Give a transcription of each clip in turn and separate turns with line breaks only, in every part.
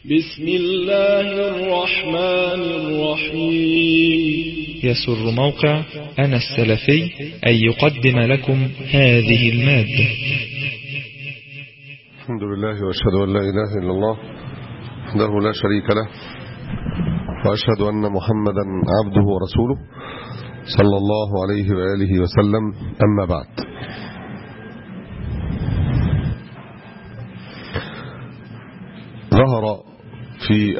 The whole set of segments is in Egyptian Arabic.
بسم الله الرحمن الرحيم
يسر موقع أنا السلفي أن يقدم لكم هذه المادة
الحمد لله واشهد ان لا اله الا الله وحده لا شريك له واشهد ان محمدا عبده ورسوله صلى الله عليه واله وسلم اما بعد ظهر في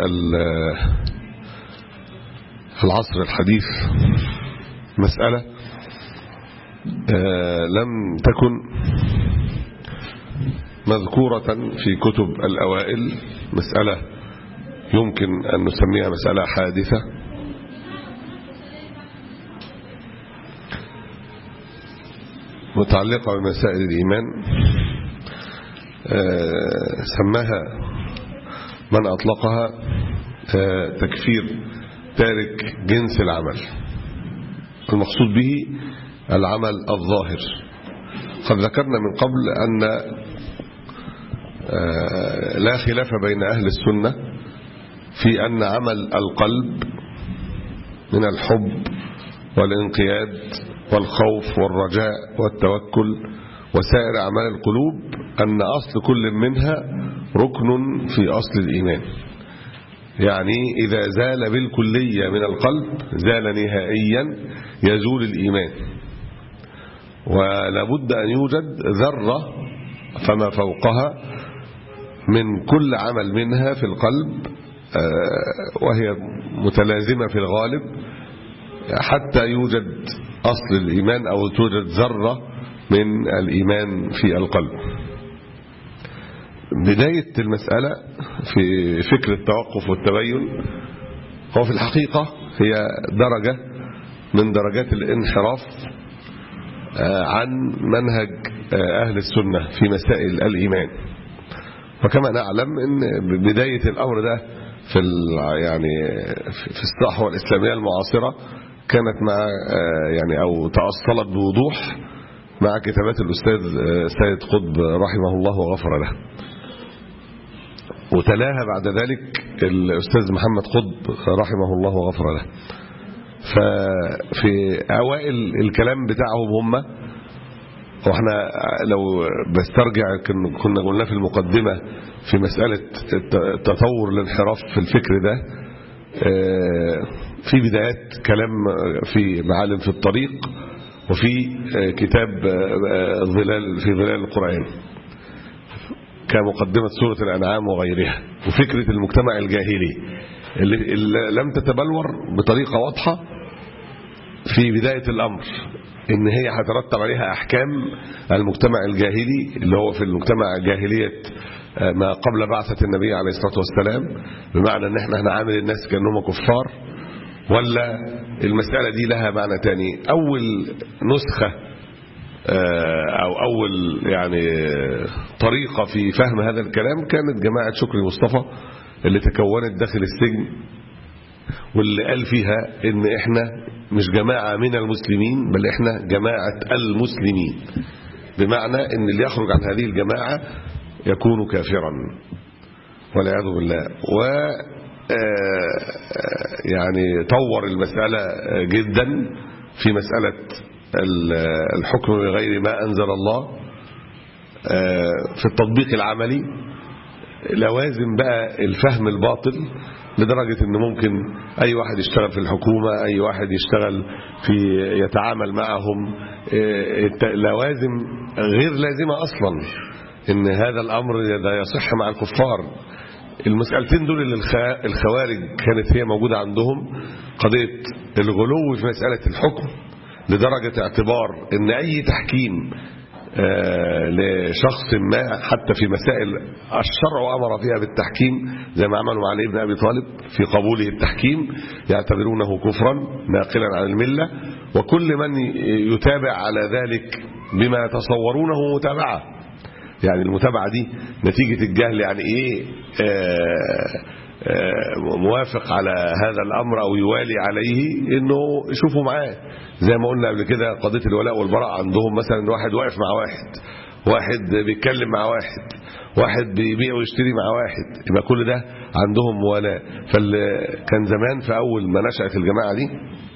العصر الحديث مسألة لم تكن مذكورة في كتب الأوائل مسألة يمكن أن نسميها مسألة حادثة متعلقة بمسائل الإيمان سماها من أطلقها تكفير تارك جنس العمل المقصود به العمل الظاهر قد ذكرنا من قبل أن لا خلاف بين أهل السنة في أن عمل القلب من الحب والانقياد والخوف والرجاء والتوكل وسائر أعمال القلوب أن أصل كل منها ركن في أصل الإيمان يعني إذا زال بالكلية من القلب زال نهائيا يزول الإيمان ولابد أن يوجد ذرة فما فوقها من كل عمل منها في القلب وهي متلازمة في الغالب حتى يوجد أصل الإيمان أو توجد ذرة من الإيمان في القلب بداية المسألة في فكر التوقف والتبين هو في الحقيقة هي درجة من درجات الانحراف عن منهج أهل السنة في مسائل الإيمان وكما نعلم ان بداية الأمر ده في يعني في الصحوة الإسلامية المعاصرة كانت مع يعني أو تأصلت بوضوح مع كتابات الأستاذ سيد قطب رحمه الله وغفر له وتلاها بعد ذلك الأستاذ محمد قطب رحمه الله وغفر له ففي أوائل الكلام بتاعهم هم واحنا لو بسترجع كنا قلنا في المقدمة في مسألة تطور الانحراف في الفكر ده في بدايات كلام في معالم في الطريق وفي كتاب ظلال في ظلال القرآن كمقدمة سورة الأنعام وغيرها وفكرة المجتمع الجاهلي اللي, اللي لم تتبلور بطريقة واضحة في بداية الأمر ان هي هترتب عليها احكام المجتمع الجاهلي اللي هو في المجتمع جاهلية ما قبل بعثة النبي عليه الصلاة والسلام بمعنى ان احنا هنعامل الناس كأنهم كفار ولا المسألة دي لها معنى تاني اول نسخة او اول يعني طريقة في فهم هذا الكلام كانت جماعة شكري مصطفى اللي تكونت داخل السجن واللي قال فيها ان احنا مش جماعة من المسلمين بل احنا جماعة المسلمين بمعنى ان اللي يخرج عن هذه الجماعة يكون كافرا والعياذ بالله و يعني طور المسألة جدا في مسألة الحكم بغير ما أنزل الله في التطبيق العملي لوازم بقى الفهم الباطل لدرجة ان ممكن اي واحد يشتغل في الحكومة اي واحد يشتغل في يتعامل معهم لوازم غير لازمة اصلا ان هذا الامر لا يصح مع الكفار المسألتين دول اللي الخوارج كانت هي موجودة عندهم قضية الغلو في مسألة الحكم لدرجة اعتبار ان اي تحكيم لشخص ما حتى في مسائل الشرع أمر فيها بالتحكيم زي ما عملوا مع علي بن أبي طالب في قبوله التحكيم يعتبرونه كفرا ناقلا عن الملة وكل من يتابع على ذلك بما يتصورونه متابعة يعني المتابعة دي نتيجة الجهل يعني ايه موافق على هذا الأمر أو يوالي عليه إنه يشوفوا معاه زي ما قلنا قبل كده قضية الولاء والبراء عندهم مثلا واحد واقف مع واحد واحد بيتكلم مع واحد واحد بيبيع ويشتري مع واحد يبقى كل ده عندهم موالاة فكان زمان في أول ما نشأت الجماعة دي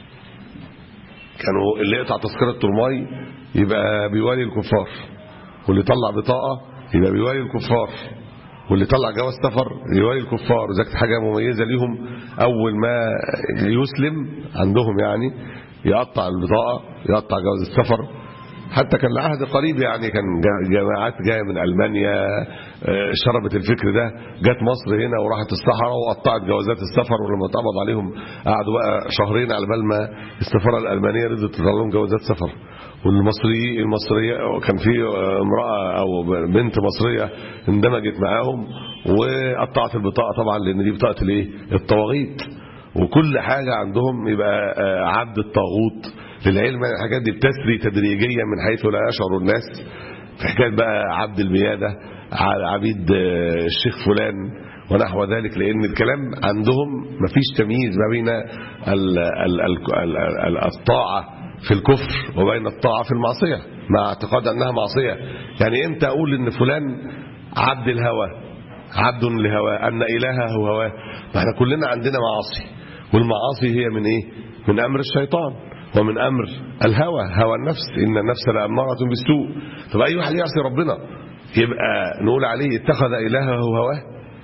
كانوا اللي يقطع تذكرة ترماي يبقى بيوالي الكفار واللي يطلع بطاقة يبقى بيوالي الكفار واللي طلع جواز سفر يوالي الكفار ذاك حاجة مميزة ليهم أول ما يسلم عندهم يعني يقطع البطاقة يقطع جواز السفر حتى كان العهد قريب يعني كان جماعات جايه من المانيا شربت الفكر ده جت مصر هنا وراحت الصحراء وقطعت جوازات السفر ولما اتقبض عليهم قعدوا بقى شهرين على بال ما السفاره الالمانيه رضت تطلع لهم جوازات سفر والمصري المصريه كان في امراه او بنت مصريه اندمجت معاهم وقطعت البطاقه طبعا لان دي بطاقه الايه الطواغيت وكل حاجه عندهم يبقى عبد الطاغوت للعلم الحاجات دي بتسري تدريجيا من حيث لا يشعر الناس في حكايه بقى عبد المياده عبيد الشيخ فلان ونحو ذلك لان الكلام عندهم مفيش تمييز ما بين ال ال ال الطاعه في الكفر وبين الطاعه في المعصيه مع اعتقاد انها معصيه يعني امتى اقول ان فلان عبد الهوى عبد لهواه ان الهه هواه ما احنا كلنا عندنا معاصي والمعاصي هي من ايه من امر الشيطان ومن أمر الهوى هوى النفس إن النفس لأمارة بالسوء طب أي واحد يعصي ربنا يبقى نقول عليه اتخذ إلهه هواه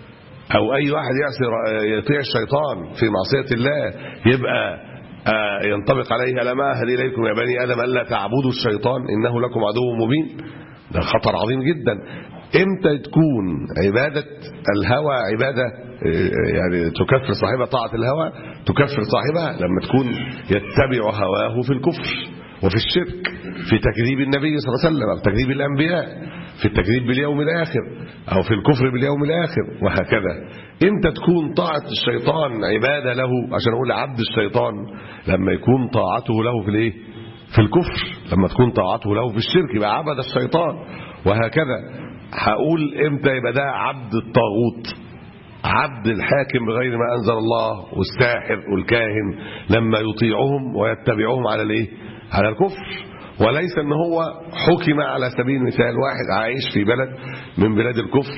أو أي واحد يعصي يطيع الشيطان في معصية الله يبقى ينطبق عليه ألم أهل إليكم يا بني آدم ألا تعبدوا الشيطان إنه لكم عدو مبين ده خطر عظيم جدا امتى تكون عبادة الهوى عبادة يعني تكفر صاحبها طاعة الهوى تكفر صاحبها لما تكون يتبع هواه في الكفر وفي الشرك في تكذيب النبي صلى الله عليه وسلم أو تكذيب الأنبياء في التكذيب باليوم الآخر أو في الكفر باليوم الآخر وهكذا امتى تكون طاعة الشيطان عبادة له عشان أقول عبد الشيطان لما يكون طاعته له في الايه في الكفر لما تكون طاعته له في الشرك يبقى عبد الشيطان وهكذا هقول امتى يبقى ده عبد الطاغوت عبد الحاكم بغير ما أنزل الله والساحر والكاهن لما يطيعهم ويتبعهم على الايه على الكفر وليس ان هو حكم على سبيل المثال واحد عايش في بلد من بلاد الكفر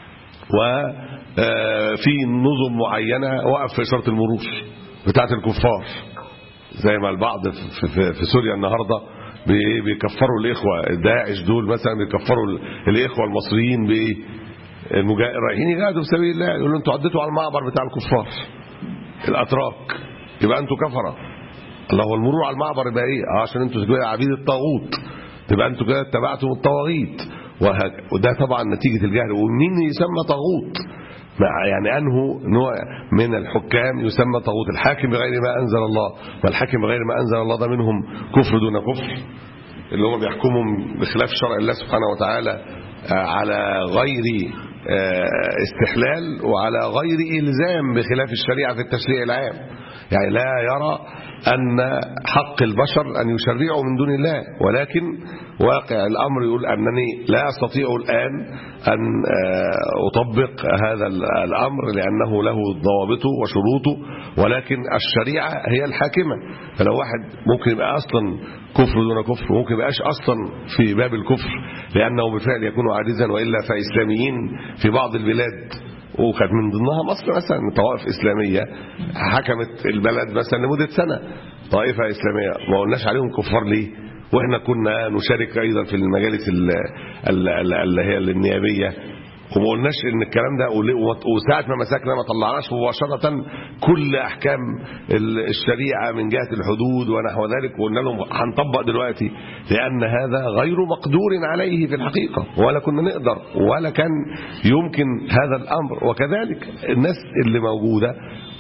وفي نظم معينة وقف في إشارة المرور بتاعت الكفار زي ما البعض في سوريا النهارده بيكفروا الاخوه داعش دول مثلا بيكفروا الاخوه المصريين بايه رايحين يجاهدوا في سبيل الله يقولوا انتوا عديتوا على المعبر بتاع الكفار الاتراك يبقى انتوا كفره الله هو المرور على المعبر يبقى ايه اه عشان انتوا تبقوا عبيد الطاغوت تبقى انتوا كده اتبعتم الطواغيت وده طبعا نتيجه الجهل ومين يسمى طاغوت يعني أنه نوع من الحكام يسمى طاغوت الحاكم بغير ما أنزل الله والحاكم بغير ما أنزل الله ده منهم كفر دون كفر اللي هم بيحكمهم بخلاف شرع الله سبحانه وتعالى على غير استحلال وعلى غير إلزام بخلاف الشريعة في التشريع العام يعني لا يرى أن حق البشر أن يشرعوا من دون الله ولكن واقع الأمر يقول أنني لا أستطيع الآن أن أطبق هذا الأمر لأنه له ضوابطه وشروطه ولكن الشريعة هي الحاكمة فلو واحد ممكن يبقى أصلا كفر دون كفر ممكن يبقاش أصلا في باب الكفر لأنه بالفعل يكون عاجزا وإلا فإسلاميين في بعض البلاد وكانت من ضمنها مصر مثلا طوائف إسلامية حكمت البلد مثلا لمدة سنة طائفة إسلامية ما قلناش عليهم كفار ليه واحنا كنا نشارك ايضا في المجالس اللي هي النيابيه وما قلناش ان الكلام ده وساعه ما مسكنا ما طلعناش مباشره كل احكام الشريعه من جهه الحدود ونحو ذلك وقلنا لهم هنطبق دلوقتي لان هذا غير مقدور عليه في الحقيقه ولا كنا نقدر ولا كان يمكن هذا الامر وكذلك الناس اللي موجوده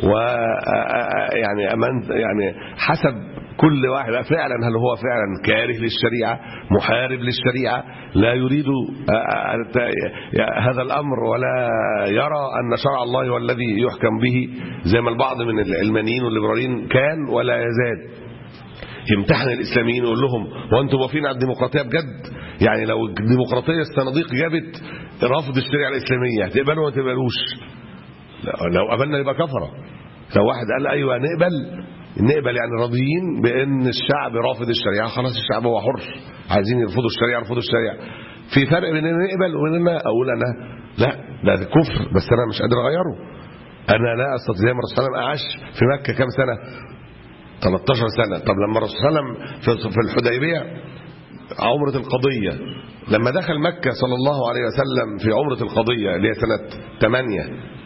ويعني يعني حسب كل واحد فعلا هل هو فعلا كاره للشريعة محارب للشريعة لا يريد هذا الأمر ولا يرى أن شرع الله هو الذي يحكم به زي ما البعض من العلمانيين والليبراليين كان ولا يزال يمتحن الإسلاميين ويقول لهم وأنتم واقفين على الديمقراطية بجد يعني لو الديمقراطية الصناديق جابت رفض الشريعة الإسلامية هتقبلوا ولا تقبلوش لو قبلنا يبقى كفرة لو واحد قال أيوة نقبل نقبل يعني راضيين بان الشعب رافض الشريعه خلاص الشعب هو حر عايزين يرفضوا الشريعه يرفضوا الشريعه في فرق بين ان نقبل وان انا اقول انا لا ده كفر بس انا مش قادر اغيره انا لا استطيع زي ما الرسول صلى الله عليه وسلم عاش في مكه كام سنه 13 سنه طب لما الرسول صلى الله عليه وسلم في- في الحديبيه عمره القضيه لما دخل مكه صلى الله عليه وسلم في عمره القضيه اللي هي سنه 8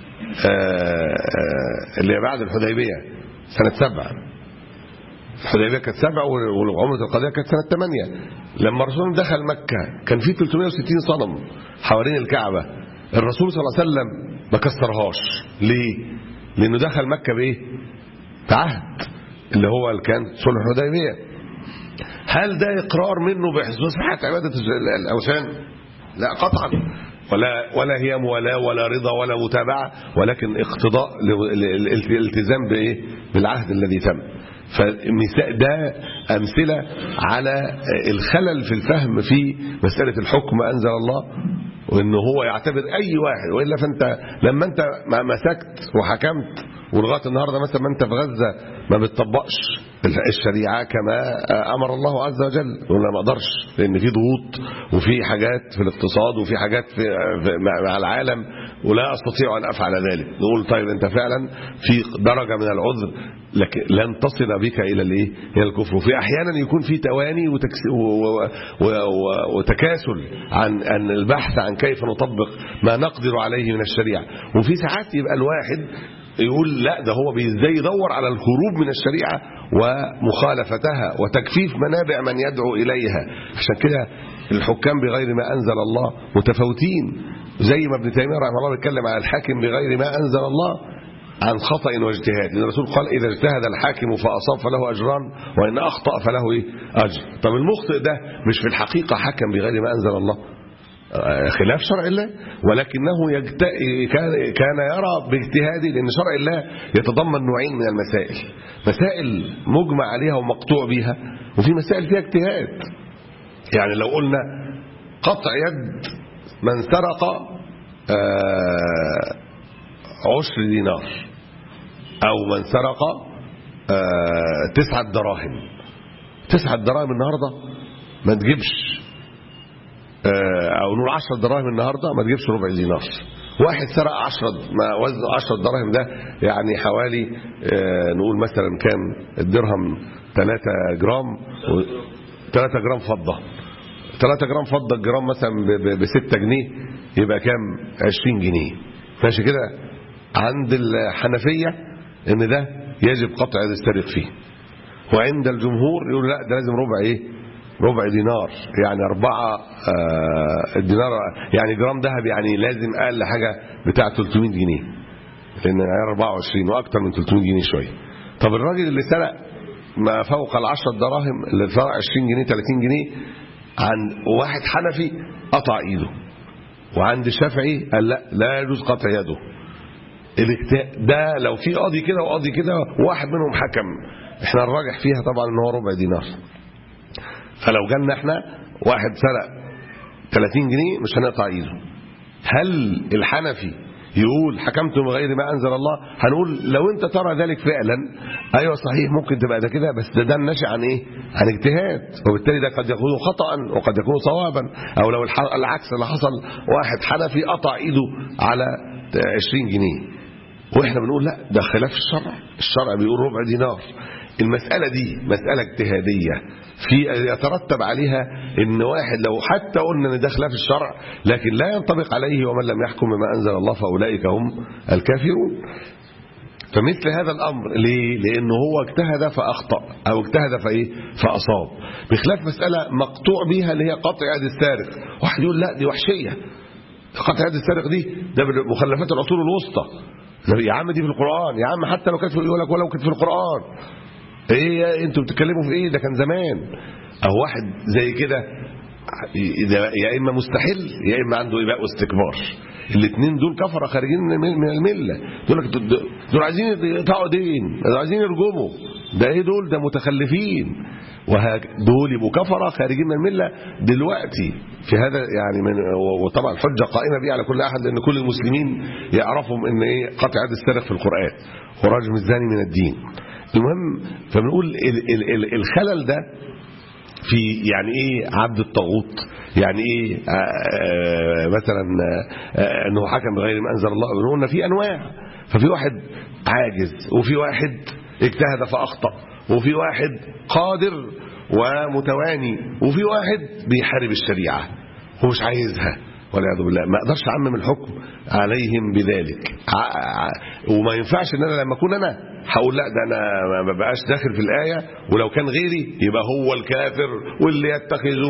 اللي هي بعد الحديبيه سنه 7 الحديبيه كانت سبع وعمره القضيه كانت سنه 8 لما الرسول دخل مكه كان في 360 صنم حوالين الكعبه الرسول صلى الله عليه وسلم ما كسرهاش ليه؟ لانه دخل مكه بايه؟ بعهد اللي هو اللي كان صلح الحديبيه هل ده اقرار منه بصحه عباده الاوثان؟ لا قطعا ولا ولا هي موالاه ولا رضا ولا متابعه ولكن اقتضاء الالتزام بايه؟ بالعهد الذي تم فمثال ده أمثلة على الخلل في الفهم في مسألة الحكم أنزل الله وإنه هو يعتبر أي واحد وإلا فأنت لما أنت ما مسكت وحكمت ولغايه النهارده مثلا ما انت في غزه ما بتطبقش الشريعه كما امر الله عز وجل ولا ما اقدرش لان في ضغوط وفي حاجات في الاقتصاد وفي حاجات في في- مع العالم ولا استطيع ان افعل ذلك نقول طيب انت فعلا في درجه من العذر لكن لن تصل بك الى الايه الى الكفر وفي احيانا يكون في تواني وتكس و- و- و- و- وتكاسل عن عن البحث عن كيف نطبق ما نقدر عليه من الشريعه وفي ساعات يبقى الواحد يقول لا ده هو ازاي يدور على الهروب من الشريعه ومخالفتها وتكفيف منابع من يدعو اليها عشان كده الحكام بغير ما انزل الله متفاوتين زي ما ابن تيميه رحمه الله بيتكلم على الحاكم بغير ما انزل الله عن خطأ واجتهاد لأن الرسول قال إذا اجتهد الحاكم فأصاب فله أجران وإن أخطأ فله إيه؟ أجر طب المخطئ ده مش في الحقيقة حكم بغير ما أنزل الله آه، خلاف شرع الله ولكنه يجت... كان كان يرى باجتهاده لأن شرع الله يتضمن نوعين من المسائل مسائل مجمع عليها ومقطوع بها وفي مسائل فيها اجتهاد يعني لو قلنا قطع يد من سرق آه، عشر دينار أو من سرق آه، تسعة دراهم تسعة دراهم النهاردة ما تجيبش آه، أو نقول عشر دراهم النهاردة ما تجيبش ربع دينار واحد سرق عشرة ما وزن عشرة دراهم ده يعني حوالي آه، نقول مثلا كام الدرهم 3 جرام و 3 جرام فضة 3 جرام فضة الجرام مثلا ب 6 جنيه يبقى كام 20 جنيه ماشي كده عند الحنفية ان ده يجب قطع يد السارق فيه وعند الجمهور يقول لا ده لازم ربع ايه ربع دينار يعني أربعة آه الدينار يعني جرام ذهب يعني لازم أقل حاجة بتاع 300 جنيه لأن عيار 24 وأكتر من 300 جنيه شوية طب الراجل اللي سرق ما فوق العشرة دراهم اللي سرق 20 جنيه 30 جنيه عند واحد حنفي قطع ايده وعند الشافعي قال لا لا يجوز قطع يده الاجتهاد ده لو في قاضي كده وقاضي كده واحد منهم حكم احنا الراجح فيها طبعا ان هو ربع دينار فلو جالنا احنا واحد سرق 30 جنيه مش هنقطع ايده هل الحنفي يقول حكمت من غير ما انزل الله هنقول لو انت ترى ذلك فعلا ايوه صحيح ممكن تبقى ده كده بس ده ده الناشئ عن ايه عن اجتهاد وبالتالي ده قد يكون خطا وقد يكون صوابا او لو الح- العكس اللي حصل واحد حنفي قطع ايده على 20 جنيه واحنا بنقول لا ده خلاف الشرع الشرع بيقول ربع دينار المسألة دي مسألة اجتهادية في يترتب عليها ان واحد لو حتى قلنا ان ده خلاف الشرع لكن لا ينطبق عليه ومن لم يحكم بما انزل الله فاولئك هم الكافرون فمثل هذا الامر ليه لانه هو اجتهد فاخطا او اجتهد فايه فاصاب بخلاف مساله مقطوع بيها اللي هي قطع يد السارق واحد يقول لا دي وحشيه قطع يد السارق دي ده من مخلفات العصور الوسطى ده يا عم دي في القران يا عم حتى لو كانت في يقول لك ولو كانت في القران ايه يا- انتوا بتتكلموا في ايه ده كان زمان او واحد زي كده ده يا اما مستحل يا اما عنده اباء واستكبار الاثنين دول كفره خارجين من المل- من المله دول لك دول- دول عايزين يقطعوا دين دول عايزين يرجموا ده ايه دول ده متخلفين وهك دول يبقوا كفره خارجين من المله دلوقتي في هذا يعني من وطبعا الحجه قائمه بيه على كل احد لان كل المسلمين يعرفهم ان ايه قطع يد السارق في القران ورجم الزاني من الدين المهم فبنقول ال- ال- ال- الخلل ده في يعني ايه عبد الطاغوت يعني ايه آه، آه، مثلا آه، انه حكم بغير ما انزل الله قلنا في انواع ففي واحد عاجز وفي واحد اجتهد فأخطأ وفي واحد قادر ومتواني وفي واحد بيحارب الشريعة هو مش عايزها والعياذ بالله ما اقدرش اعمم الحكم عليهم بذلك ع- ع- وما ينفعش ان انا لما اكون انا هقول لا ده انا ما بقاش داخل في الايه ولو كان غيري يبقى هو الكافر واللي يتخذه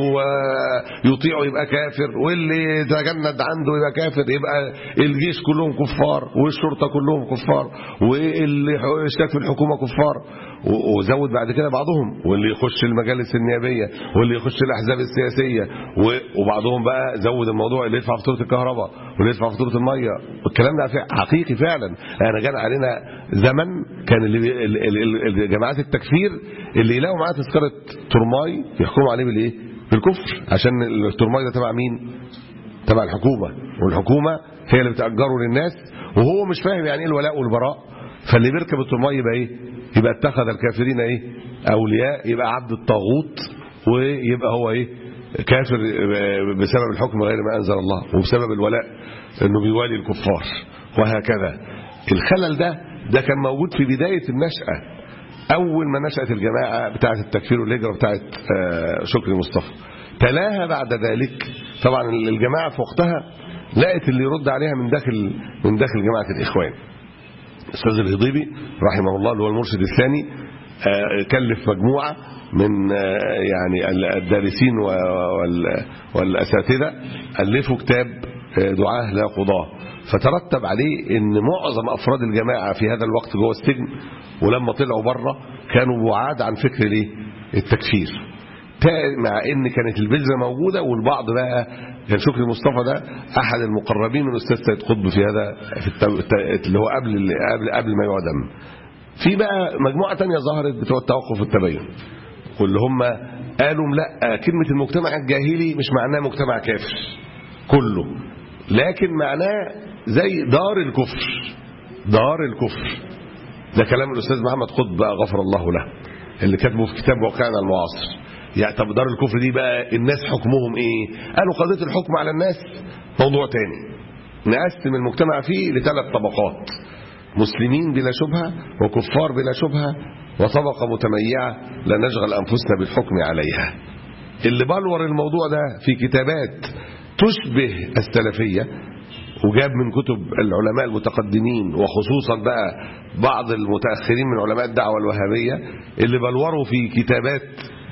ويطيعه يبقى كافر واللي يتجند عنده يبقى كافر يبقى الجيش كلهم كفار والشرطه كلهم كفار واللي يشترك في الحكومه كفار و- وزود بعد كده بعضهم واللي يخش المجالس النيابيه واللي يخش الاحزاب السياسيه و- وبعضهم بقى زود الموضوع اللي يدفع فاتوره الكهرباء واللي يدفع فاتوره الميه والكلام ده فع- حقيقي فعلا انا جاء علينا زمن كان اللي بي- ال- ال- ال- جماعات التكفير اللي يلاقوا معاه تذكره ترماي يحكموا عليه بالايه؟ بالكفر عشان الترماي ده تبع مين؟ تبع الحكومه والحكومه هي اللي بتاجره للناس وهو مش فاهم يعني ايه الولاء والبراء فاللي بيركب الترماي يبقى ايه؟ يبقى اتخذ الكافرين ايه؟ اولياء يبقى عبد الطاغوت ويبقى هو ايه؟ كافر بسبب الحكم غير ما انزل الله وبسبب الولاء انه بيوالي الكفار وهكذا الخلل ده ده كان موجود في بدايه النشاه اول ما نشات الجماعه بتاعه التكفير والهجره بتاعه آه، شكري مصطفى تلاها بعد ذلك طبعا الجماعه في وقتها لقت اللي يرد عليها من داخل من داخل جماعه الاخوان الاستاذ الهضيبي رحمه الله اللي هو المرشد الثاني آه، كلف مجموعه من آه، يعني الدارسين و- وال- والاساتذه الفوا كتاب آه، دعاه لا قضاه فترتب عليه ان معظم افراد الجماعه في هذا الوقت جوه السجن ولما طلعوا بره كانوا بعاد عن فكر الايه التكفير تا- مع ان كانت البذره موجوده والبعض بقى كان شكري مصطفى ده احد المقربين من الاستاذ سيد قطب في هذا في التو... الت- اللي هو قبل قبل قبل ما يعدم في بقى مجموعه تانية ظهرت بتوع التوقف والتبين واللي هم قالوا لا كلمه المجتمع الجاهلي مش معناه مجتمع كافر كله لكن معناه زي دار الكفر دار الكفر ده كلام الاستاذ محمد قطب بقى غفر الله له اللي كاتبه في كتاب واقعنا المعاصر يعني طب دار الكفر دي بقى الناس حكمهم ايه قالوا قضيه الحكم على الناس موضوع تاني نقسم المجتمع فيه لثلاث طبقات مسلمين بلا شبهه وكفار بلا شبهه وطبقه متميعه لا نشغل انفسنا بالحكم عليها اللي بلور الموضوع ده في كتابات تشبه السلفيه وجاب من كتب العلماء المتقدمين وخصوصا بقى بعض المتأخرين من علماء الدعوة الوهابية اللي بلوروا في كتابات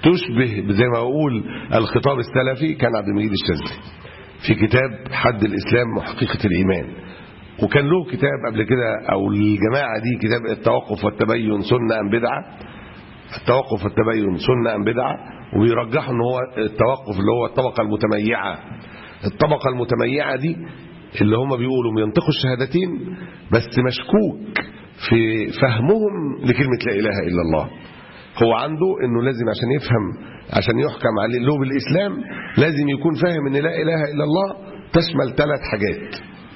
تشبه زي ما أقول الخطاب السلفي كان عبد المجيد الشاذلي في كتاب حد الإسلام وحقيقة الإيمان وكان له كتاب قبل كده أو الجماعة دي كتاب التوقف والتبين سنة أم بدعة التوقف والتبين سنة أم بدعة ويرجحوا ان هو التوقف اللي هو الطبقة المتميعة الطبقة المتميعة دي اللي هم بيقولوا ينطقوا الشهادتين بس مشكوك في فهمهم لكلمة لا إله إلا الله هو عنده انه لازم عشان يفهم عشان يحكم عليه له بالإسلام لازم يكون فاهم ان لا إله إلا الله تشمل ثلاث حاجات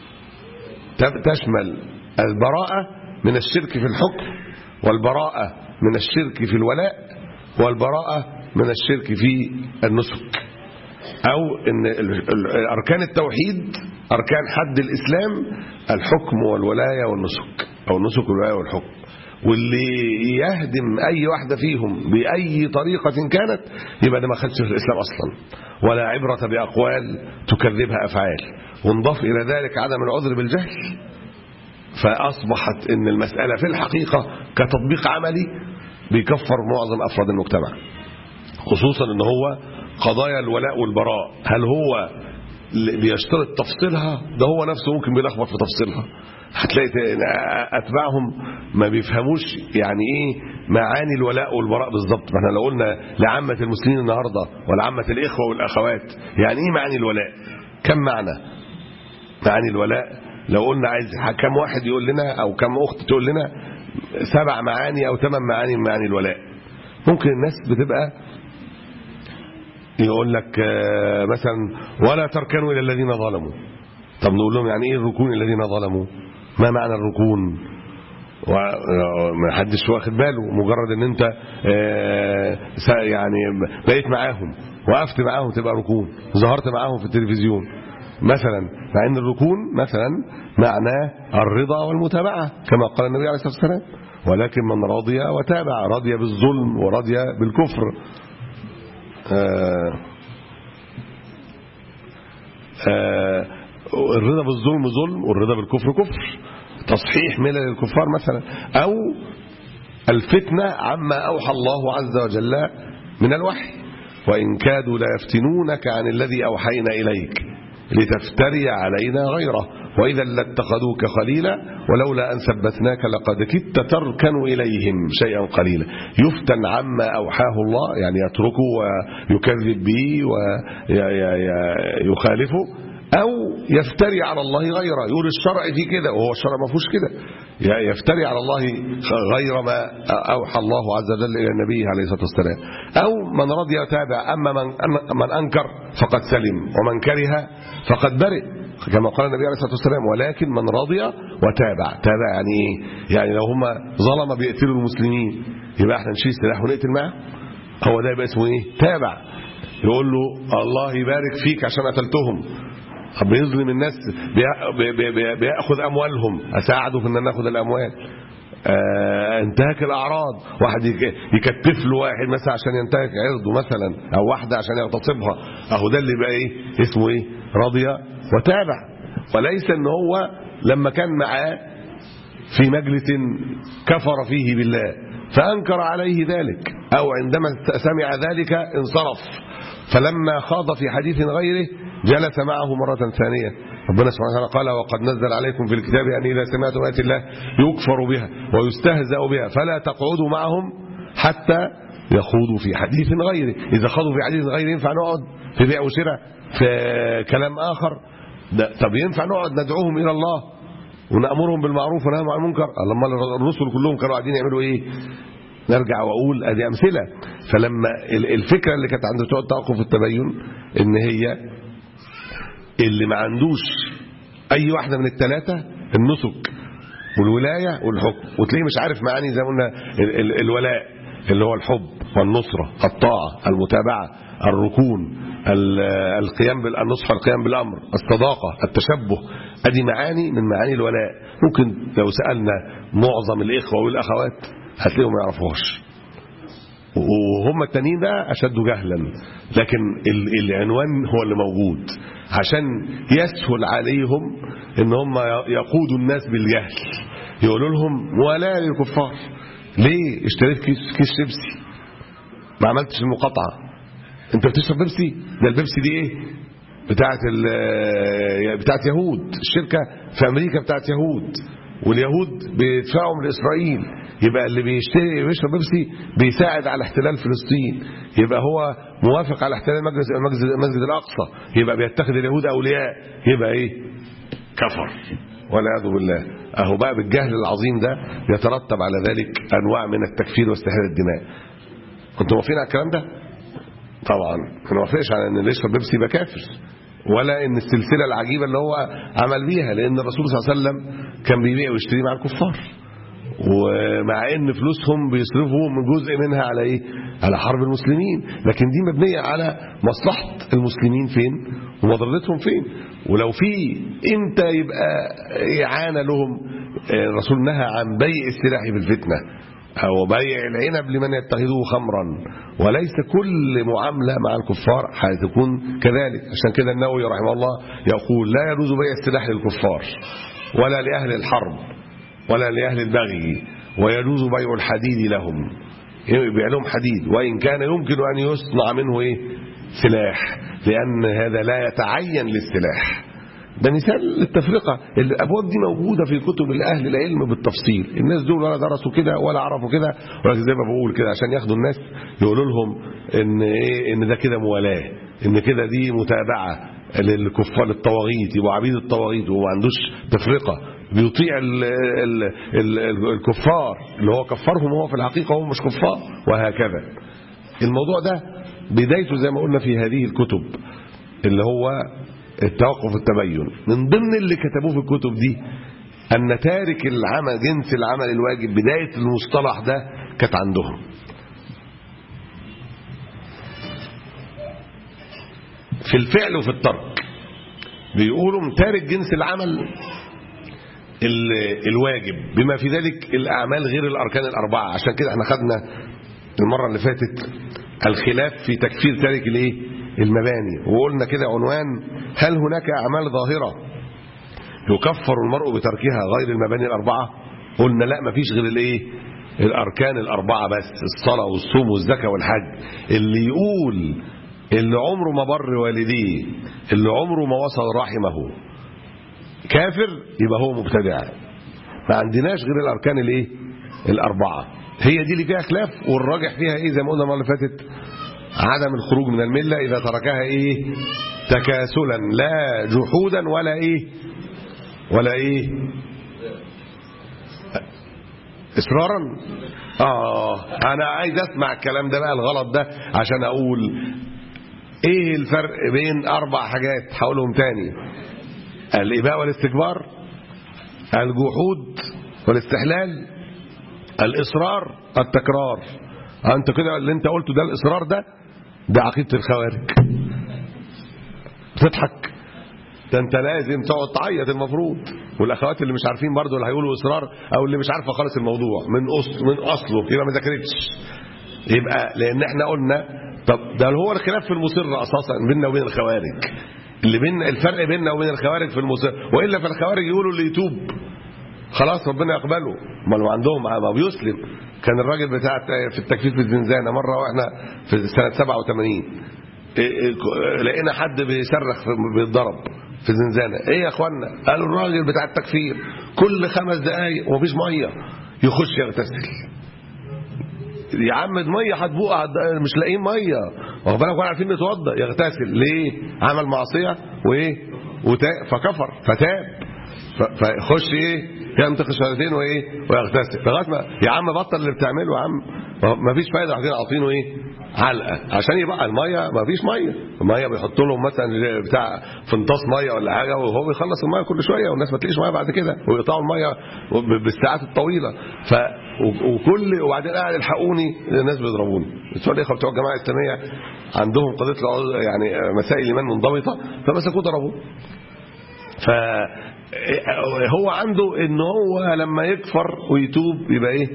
تشمل البراءة من الشرك في الحكم والبراءة من الشرك في الولاء والبراءة من الشرك في النسك أو إن أركان التوحيد أركان حد الإسلام الحكم والولاية والنسك أو النسك والولاية والحكم واللي يهدم أي واحدة فيهم بأي طريقة كانت يبقى ده ما خدش في الإسلام أصلا ولا عبرة بأقوال تكذبها أفعال ونضاف إلى ذلك عدم العذر بالجهل فأصبحت إن المسألة في الحقيقة كتطبيق عملي بيكفر معظم أفراد المجتمع خصوصا ان هو قضايا الولاء والبراء هل هو بيشترط تفصيلها ده هو نفسه ممكن بيلخبط في تفصيلها هتلاقي اتباعهم ما بيفهموش يعني ايه معاني الولاء والبراء بالظبط ما احنا لو قلنا لعامه المسلمين النهارده ولعامه الاخوه والاخوات يعني ايه معاني الولاء كم معنى معاني الولاء لو قلنا عايز كم واحد يقول لنا او كم اخت تقول لنا سبع معاني او ثمان معاني من معاني الولاء ممكن الناس بتبقى يقول لك مثلا ولا تركنوا الى الذين ظلموا طب نقول لهم يعني ايه الركون الذين ظلموا ما معنى الركون وما حدش واخد باله مجرد ان انت يعني بقيت معاهم وقفت معاهم تبقى ركون ظهرت معاهم في التلفزيون مثلا مع ان الركون مثلا معناه الرضا والمتابعة كما قال النبي عليه الصلاة والسلام ولكن من رضي وتابع رضي بالظلم ورضي بالكفر آه آه الرضا بالظلم ظلم والرضا بالكفر كفر تصحيح ملل الكفار مثلا أو الفتنة عما أوحى الله عز وجل من الوحي وإن كادوا ليفتنونك عن الذي أوحينا إليك لتفتري علينا غيره وإذا لاتخذوك خليلا ولولا أن ثبتناك لقد كدت تركن إليهم شيئا قليلا يفتن عما أوحاه الله يعني يتركه ويكذب به ويخالفه أو يفتري على الله غيره يقول الشرع في كده وهو الشرع ما فيهوش كده يفتري على الله غير ما أوحى الله عز وجل إلى النبي عليه الصلاة والسلام أو من رضي وتابع أما من, من أنكر فقد سلم ومن كره فقد برئ كما قال النبي عليه الصلاة والسلام ولكن من رضي وتابع تابع يعني إيه يعني لو هم ظلم بيقتلوا المسلمين يبقى احنا نشيل سلاح ونقتل معاه هو ده يبقى اسمه ايه تابع يقول له الله يبارك فيك عشان قتلتهم بيظلم الناس بياخذ اموالهم اساعده في ان ناخذ الاموال آه انتهاك الاعراض واحد يكتف له واحد مثلا عشان ينتهك عرضه مثلا او واحده عشان يغتصبها اهو ده اللي بقى ايه اسمه ايه راضيه وتابع وليس ان هو لما كان معاه في مجلس كفر فيه بالله فانكر عليه ذلك او عندما سمع ذلك انصرف فلما خاض في حديث غيره جلس معه مرة ثانية ربنا سبحانه وتعالى قال وقد نزل عليكم في الكتاب أن إذا سمعتم آيات الله يكفر بها ويستهزأ بها فلا تقعدوا معهم حتى يخوضوا في حديث غيره إذا خاضوا في حديث غيره ينفع نقعد في بيع وشراء في كلام آخر طب ينفع نقعد ندعوهم إلى الله ونأمرهم بالمعروف ونهاهم عن المنكر لما الرسل كلهم كانوا قاعدين يعملوا إيه نرجع واقول ادي امثله فلما الفكره اللي كانت عند بتوع التوقف التبين ان هي اللي ما عندوش اي واحده من الثلاثه النسك والولايه والحكم وتلاقيه مش عارف معاني زي ما قلنا ال ال الولاء اللي هو الحب والنصره الطاعه المتابعه الركون القيام بالنصح والقيام بالامر الصداقه التشبه ادي معاني من معاني الولاء ممكن لو سالنا معظم الاخوه والاخوات هتلاقيهم ما يعرفوهاش وهم التانيين ده أشد جهلا لكن العنوان هو اللي موجود عشان يسهل عليهم ان هم يقودوا الناس بالجهل يقولوا لهم ولا للكفار ليه اشتريت كيس, كيس شيبسي ما عملتش المقاطعة انت بتشرب بيبسي ده البيبسي دي ايه بتاعت بتاعت يهود الشركة في امريكا بتاعت يهود واليهود بيدفعوا من اسرائيل يبقى اللي بيشتري ويشرب بيبسي بيساعد على احتلال فلسطين يبقى هو موافق على احتلال المسجد, المسجد الاقصى يبقى بيتخذ اليهود اولياء يبقى ايه كفر والعياذ بالله اهو بقى بالجهل العظيم ده يترتب على ذلك انواع من التكفير واستحلال الدماء كنتوا موافقين على الكلام ده طبعا ما نوافقش على ان اللي يشرب بيبسي يبقى كافر ولا ان السلسله العجيبه اللي هو عمل بيها لان الرسول صلى الله عليه وسلم كان بيبيع ويشتري مع الكفار ومع ان فلوسهم بيصرفوا من جزء منها على ايه على حرب المسلمين لكن دي مبنيه على مصلحه المسلمين فين ومضرتهم فين ولو في امتى يبقى اعانه لهم الرسول نهى عن بيع السلاح في الفتنه او بيع العنب لمن يتخذه خمرا وليس كل معامله مع الكفار هتكون كذلك عشان كده النووي رحمه الله يقول لا يجوز بيع السلاح للكفار ولا لاهل الحرب ولا لأهل البغي ويجوز بيع الحديد لهم يبيع لهم حديد وإن كان يمكن أن يصنع منه إيه سلاح لأن هذا لا يتعين للسلاح ده مثال للتفرقة الأبواب دي موجودة في كتب الأهل العلم بالتفصيل الناس دول ولا درسوا كده ولا عرفوا كده ولكن زي ما بقول كده عشان ياخدوا الناس يقولوا لهم إن, إيه إن ده كده موالاه إن كده دي متابعة للكفار الطواغيت يبقوا عبيد الطواغيت وما عندوش تفرقة بيطيع ال ال ال الكفار اللي هو كفرهم وهو في الحقيقة هو مش كفار وهكذا الموضوع ده بدايته زي ما قلنا في هذه الكتب اللي هو التوقف التبين من ضمن اللي كتبوه في الكتب دي أن تارك العمل جنس العمل الواجب بداية المصطلح ده كانت عندهم في الفعل وفي الترك بيقولوا تارك جنس العمل ال- الواجب بما في ذلك الأعمال غير الأركان الأربعة عشان كده احنا خدنا المرة اللي فاتت الخلاف في تكفير تارك الايه المباني وقلنا كده عنوان هل هناك أعمال ظاهرة يكفر المرء بتركها غير المباني الأربعة قلنا لا مفيش غير الايه الأركان الأربعة بس الصلاة والصوم والزكاة والحج اللي يقول اللي عمره ما بر والديه اللي عمره ما وصل رحمه كافر يبقى هو مبتدع ما عندناش غير الأركان الايه الأربعة هي دي اللي فيها خلاف والراجح فيها ايه زي ما قلنا المره اللي فاتت عدم الخروج من الملة إذا تركها ايه تكاسلا لا جحودا ولا ايه ولا ايه اصرارا اه انا عايز اسمع الكلام ده بقى الغلط ده عشان اقول ايه الفرق بين اربع حاجات هقولهم تاني الاباء والاستكبار الجحود والاستحلال الاصرار التكرار انت كده اللي انت قلته ده الاصرار ده ده عقيده الخوارج بتضحك ده انت لازم تقعد تعيط المفروض والاخوات اللي مش عارفين برضو اللي هيقولوا اصرار او اللي مش عارفه خالص الموضوع من أصل من اصله يبقى ما ذاكرتش يبقى لان احنا قلنا طب ده هو الخلاف في المصر اساسا بيننا وبين الخوارج اللي بين الفرق بيننا وبين الخوارج في المصر والا فالخوارج يقولوا اللي يتوب خلاص ربنا يقبله ما لو عندهم ما بيسلم كان الراجل بتاع في التكفير في الزنزانه مره واحنا في سنه 87 إيه إيه لقينا حد بيصرخ بيتضرب في الزنزانه ايه يا اخوانا قالوا الراجل بتاع التكفير كل خمس دقايق ومفيش ميه يخش يغتسل يا عم ميه هتبوق مش لاقيين ميه واخد بالك واحنا عارفين نتوضا يغتسل ليه عمل معصيه وايه وتا- فكفر فتاب ف- فيخش ايه ينطق الشهادتين وايه ويغتسل لغايه ما يا عم بطل اللي بتعمله يا عم ما فيش فايده عايزين عاطينه ايه علقه عشان يبقى الميه ما فيش ميه الميه بيحطوا لهم مثلا بتاع فنطاس ميه ولا حاجه وهو بيخلص الميه كل شويه والناس ما تلاقيش ميه بعد كده ويقطعوا الميه ب- بالساعات الطويله ف و- وكل وبعدين قاعد الحقوني الناس بيضربوني السؤال الاخوه بتوع الجماعه الاسلاميه عندهم قضيه العذر- يعني مسائل الايمان منضبطه فمسكوه ضربوه ف هو عنده ان هو لما يكفر ويتوب يبقى ايه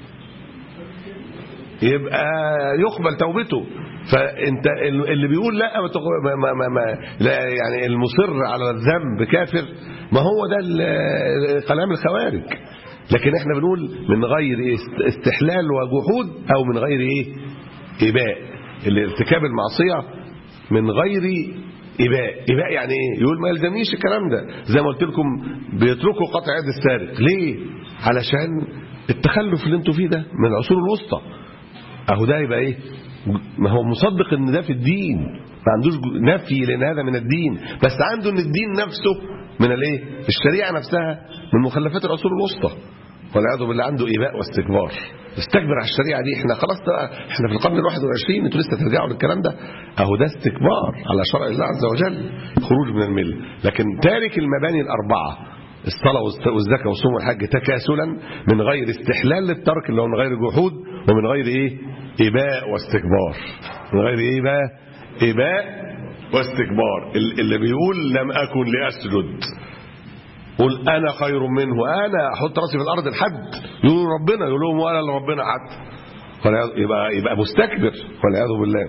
يبقى يقبل توبته فانت اللي بيقول لا ما تق- ما ما ما ما لا يعني المصر على الذنب كافر ما هو ده ال- كلام الخوارج لكن احنا بنقول من غير إيه؟ استحلال وجحود او من غير ايه اباء اللي ارتكاب المعصيه من غير إباء إباء يعني إيه يقول ما يلزمنيش الكلام ده زي ما قلت لكم بيتركوا قطع يد السارق ليه علشان التخلف اللي انتوا فيه ده من العصور الوسطى اهو ده يبقى ايه ما هو مصدق ان ده في الدين ما عندوش نفي لان هذا من الدين بس عنده ان الدين نفسه من الايه الشريعه نفسها من مخلفات العصور الوسطى والعياذ بالله عنده اباء واستكبار استكبر على الشريعه دي احنا خلاص بقى احنا في القرن ال21 انتوا لسه ترجعوا للكلام ده اهو ده استكبار على شرع الله عز وجل خروج من المله لكن تارك المباني الاربعه الصلاه والست- والزكاه والصوم والحج تكاسلا من غير استحلال للترك اللي هو من غير جحود ومن غير ايه اباء واستكبار من غير ايه بقى اباء واستكبار ال- اللي بيقول لم اكن لاسجد قل انا خير منه انا احط راسي في الارض لحد يقولوا ربنا يقول لهم وانا لربنا حتى والعياذ- يبقى يبقى مستكبر والعياذ بالله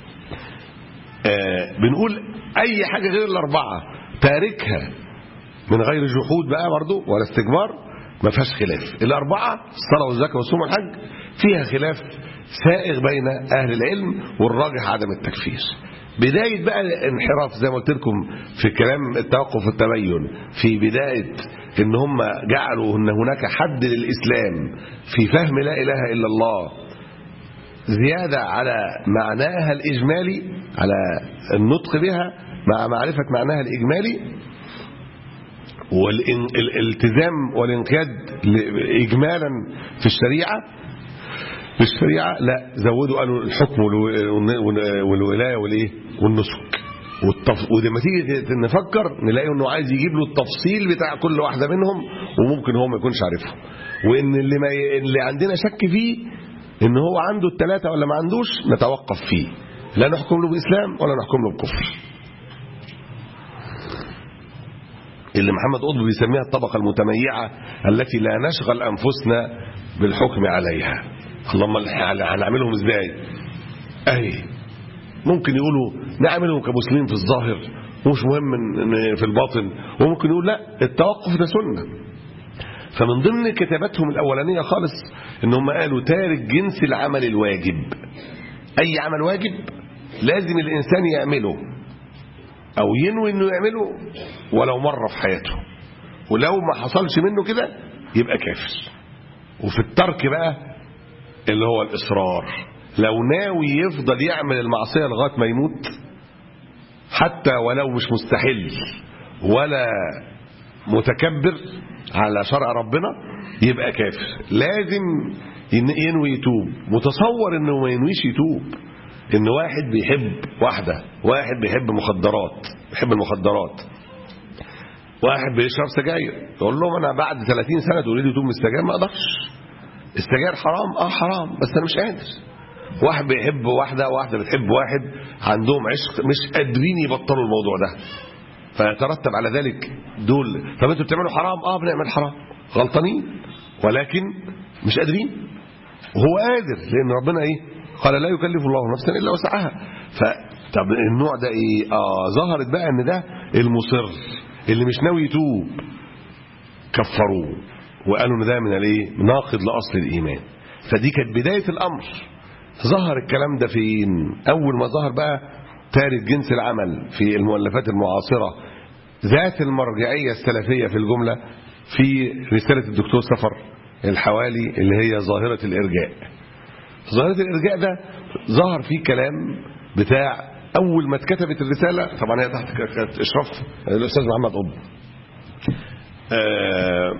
آه بنقول اي حاجه غير الاربعه تاركها من غير جحود بقى برضه ولا استكبار ما فيهاش خلاف الاربعه الصلاه والزكاه والصوم والحج فيها خلاف سائغ بين اهل العلم والراجح عدم التكفير بدايه بقى الانحراف زي ما قلت لكم في كلام التوقف والتبين في بدايه ان هم جعلوا ان هناك حد للاسلام في فهم لا اله الا الله زيادة على معناها الإجمالي على النطق بها مع معرفة معناها الإجمالي والالتزام والانقياد ل- إجمالا في الشريعة في الشريعة لا زودوا قالوا الحكم والو- والو- والولاية والإيه والنسك والتف... ولما تيجي نفكر نلاقي انه عايز يجيب له التفصيل بتاع كل واحده منهم وممكن هو ما يكونش عارفه وان اللي ما ي... اللي عندنا شك فيه ان هو عنده الثلاثه ولا ما عندوش نتوقف فيه لا نحكم له باسلام ولا نحكم له بكفر اللي محمد قطب بيسميها الطبقة المتميعة التي لا نشغل أنفسنا بالحكم عليها اللهم هنعملهم ازاي اهي ممكن يقولوا نعملهم كمسلمين في الظاهر ومش مهم في الباطن وممكن يقول لا التوقف ده سنة فمن ضمن كتاباتهم الأولانية خالص ان هم قالوا تارك جنس العمل الواجب أي عمل واجب لازم الإنسان يعمله أو ينوي أنه يعمله ولو مرة في حياته ولو ما حصلش منه كده يبقى كافر وفي الترك بقى اللي هو الإصرار لو ناوي يفضل يعمل المعصية لغاية ما يموت حتى ولو مش مستحل ولا متكبر على شرع ربنا يبقى كافر لازم ينوي يتوب متصور انه ما ينويش يتوب ان واحد بيحب واحدة واحد بيحب مخدرات بيحب المخدرات واحد بيشرب سجاير يقول لهم انا بعد 30 سنة تقول لي توب من السجاير ما اقدرش السجاير حرام اه حرام بس انا مش قادر واحد بيحب واحدة واحدة بتحب واحد عندهم عشق مش قادرين يبطلوا الموضوع ده فيترتب على ذلك دول طب انتوا بتعملوا حرام اه بنعمل حرام غلطانين ولكن مش قادرين وهو قادر لان ربنا ايه قال لا يكلف الله نفسا الا وسعها فطب النوع ده ايه اه ظهرت بقى ان ده المصر اللي مش ناوي يتوب كفروه وقالوا ان ده من الايه ناقض لاصل الايمان فدي كانت بدايه الامر ظهر الكلام ده فين اول ما ظهر بقى تارك جنس العمل في المؤلفات المعاصره ذات المرجعيه السلفيه في الجمله في رساله الدكتور سفر الحوالي اللي هي ظاهره الارجاء ظاهره الارجاء ده ظهر فيه كلام بتاع اول ما اتكتبت الرساله طبعا هي تحت كانت اشراف الاستاذ محمد قطب آه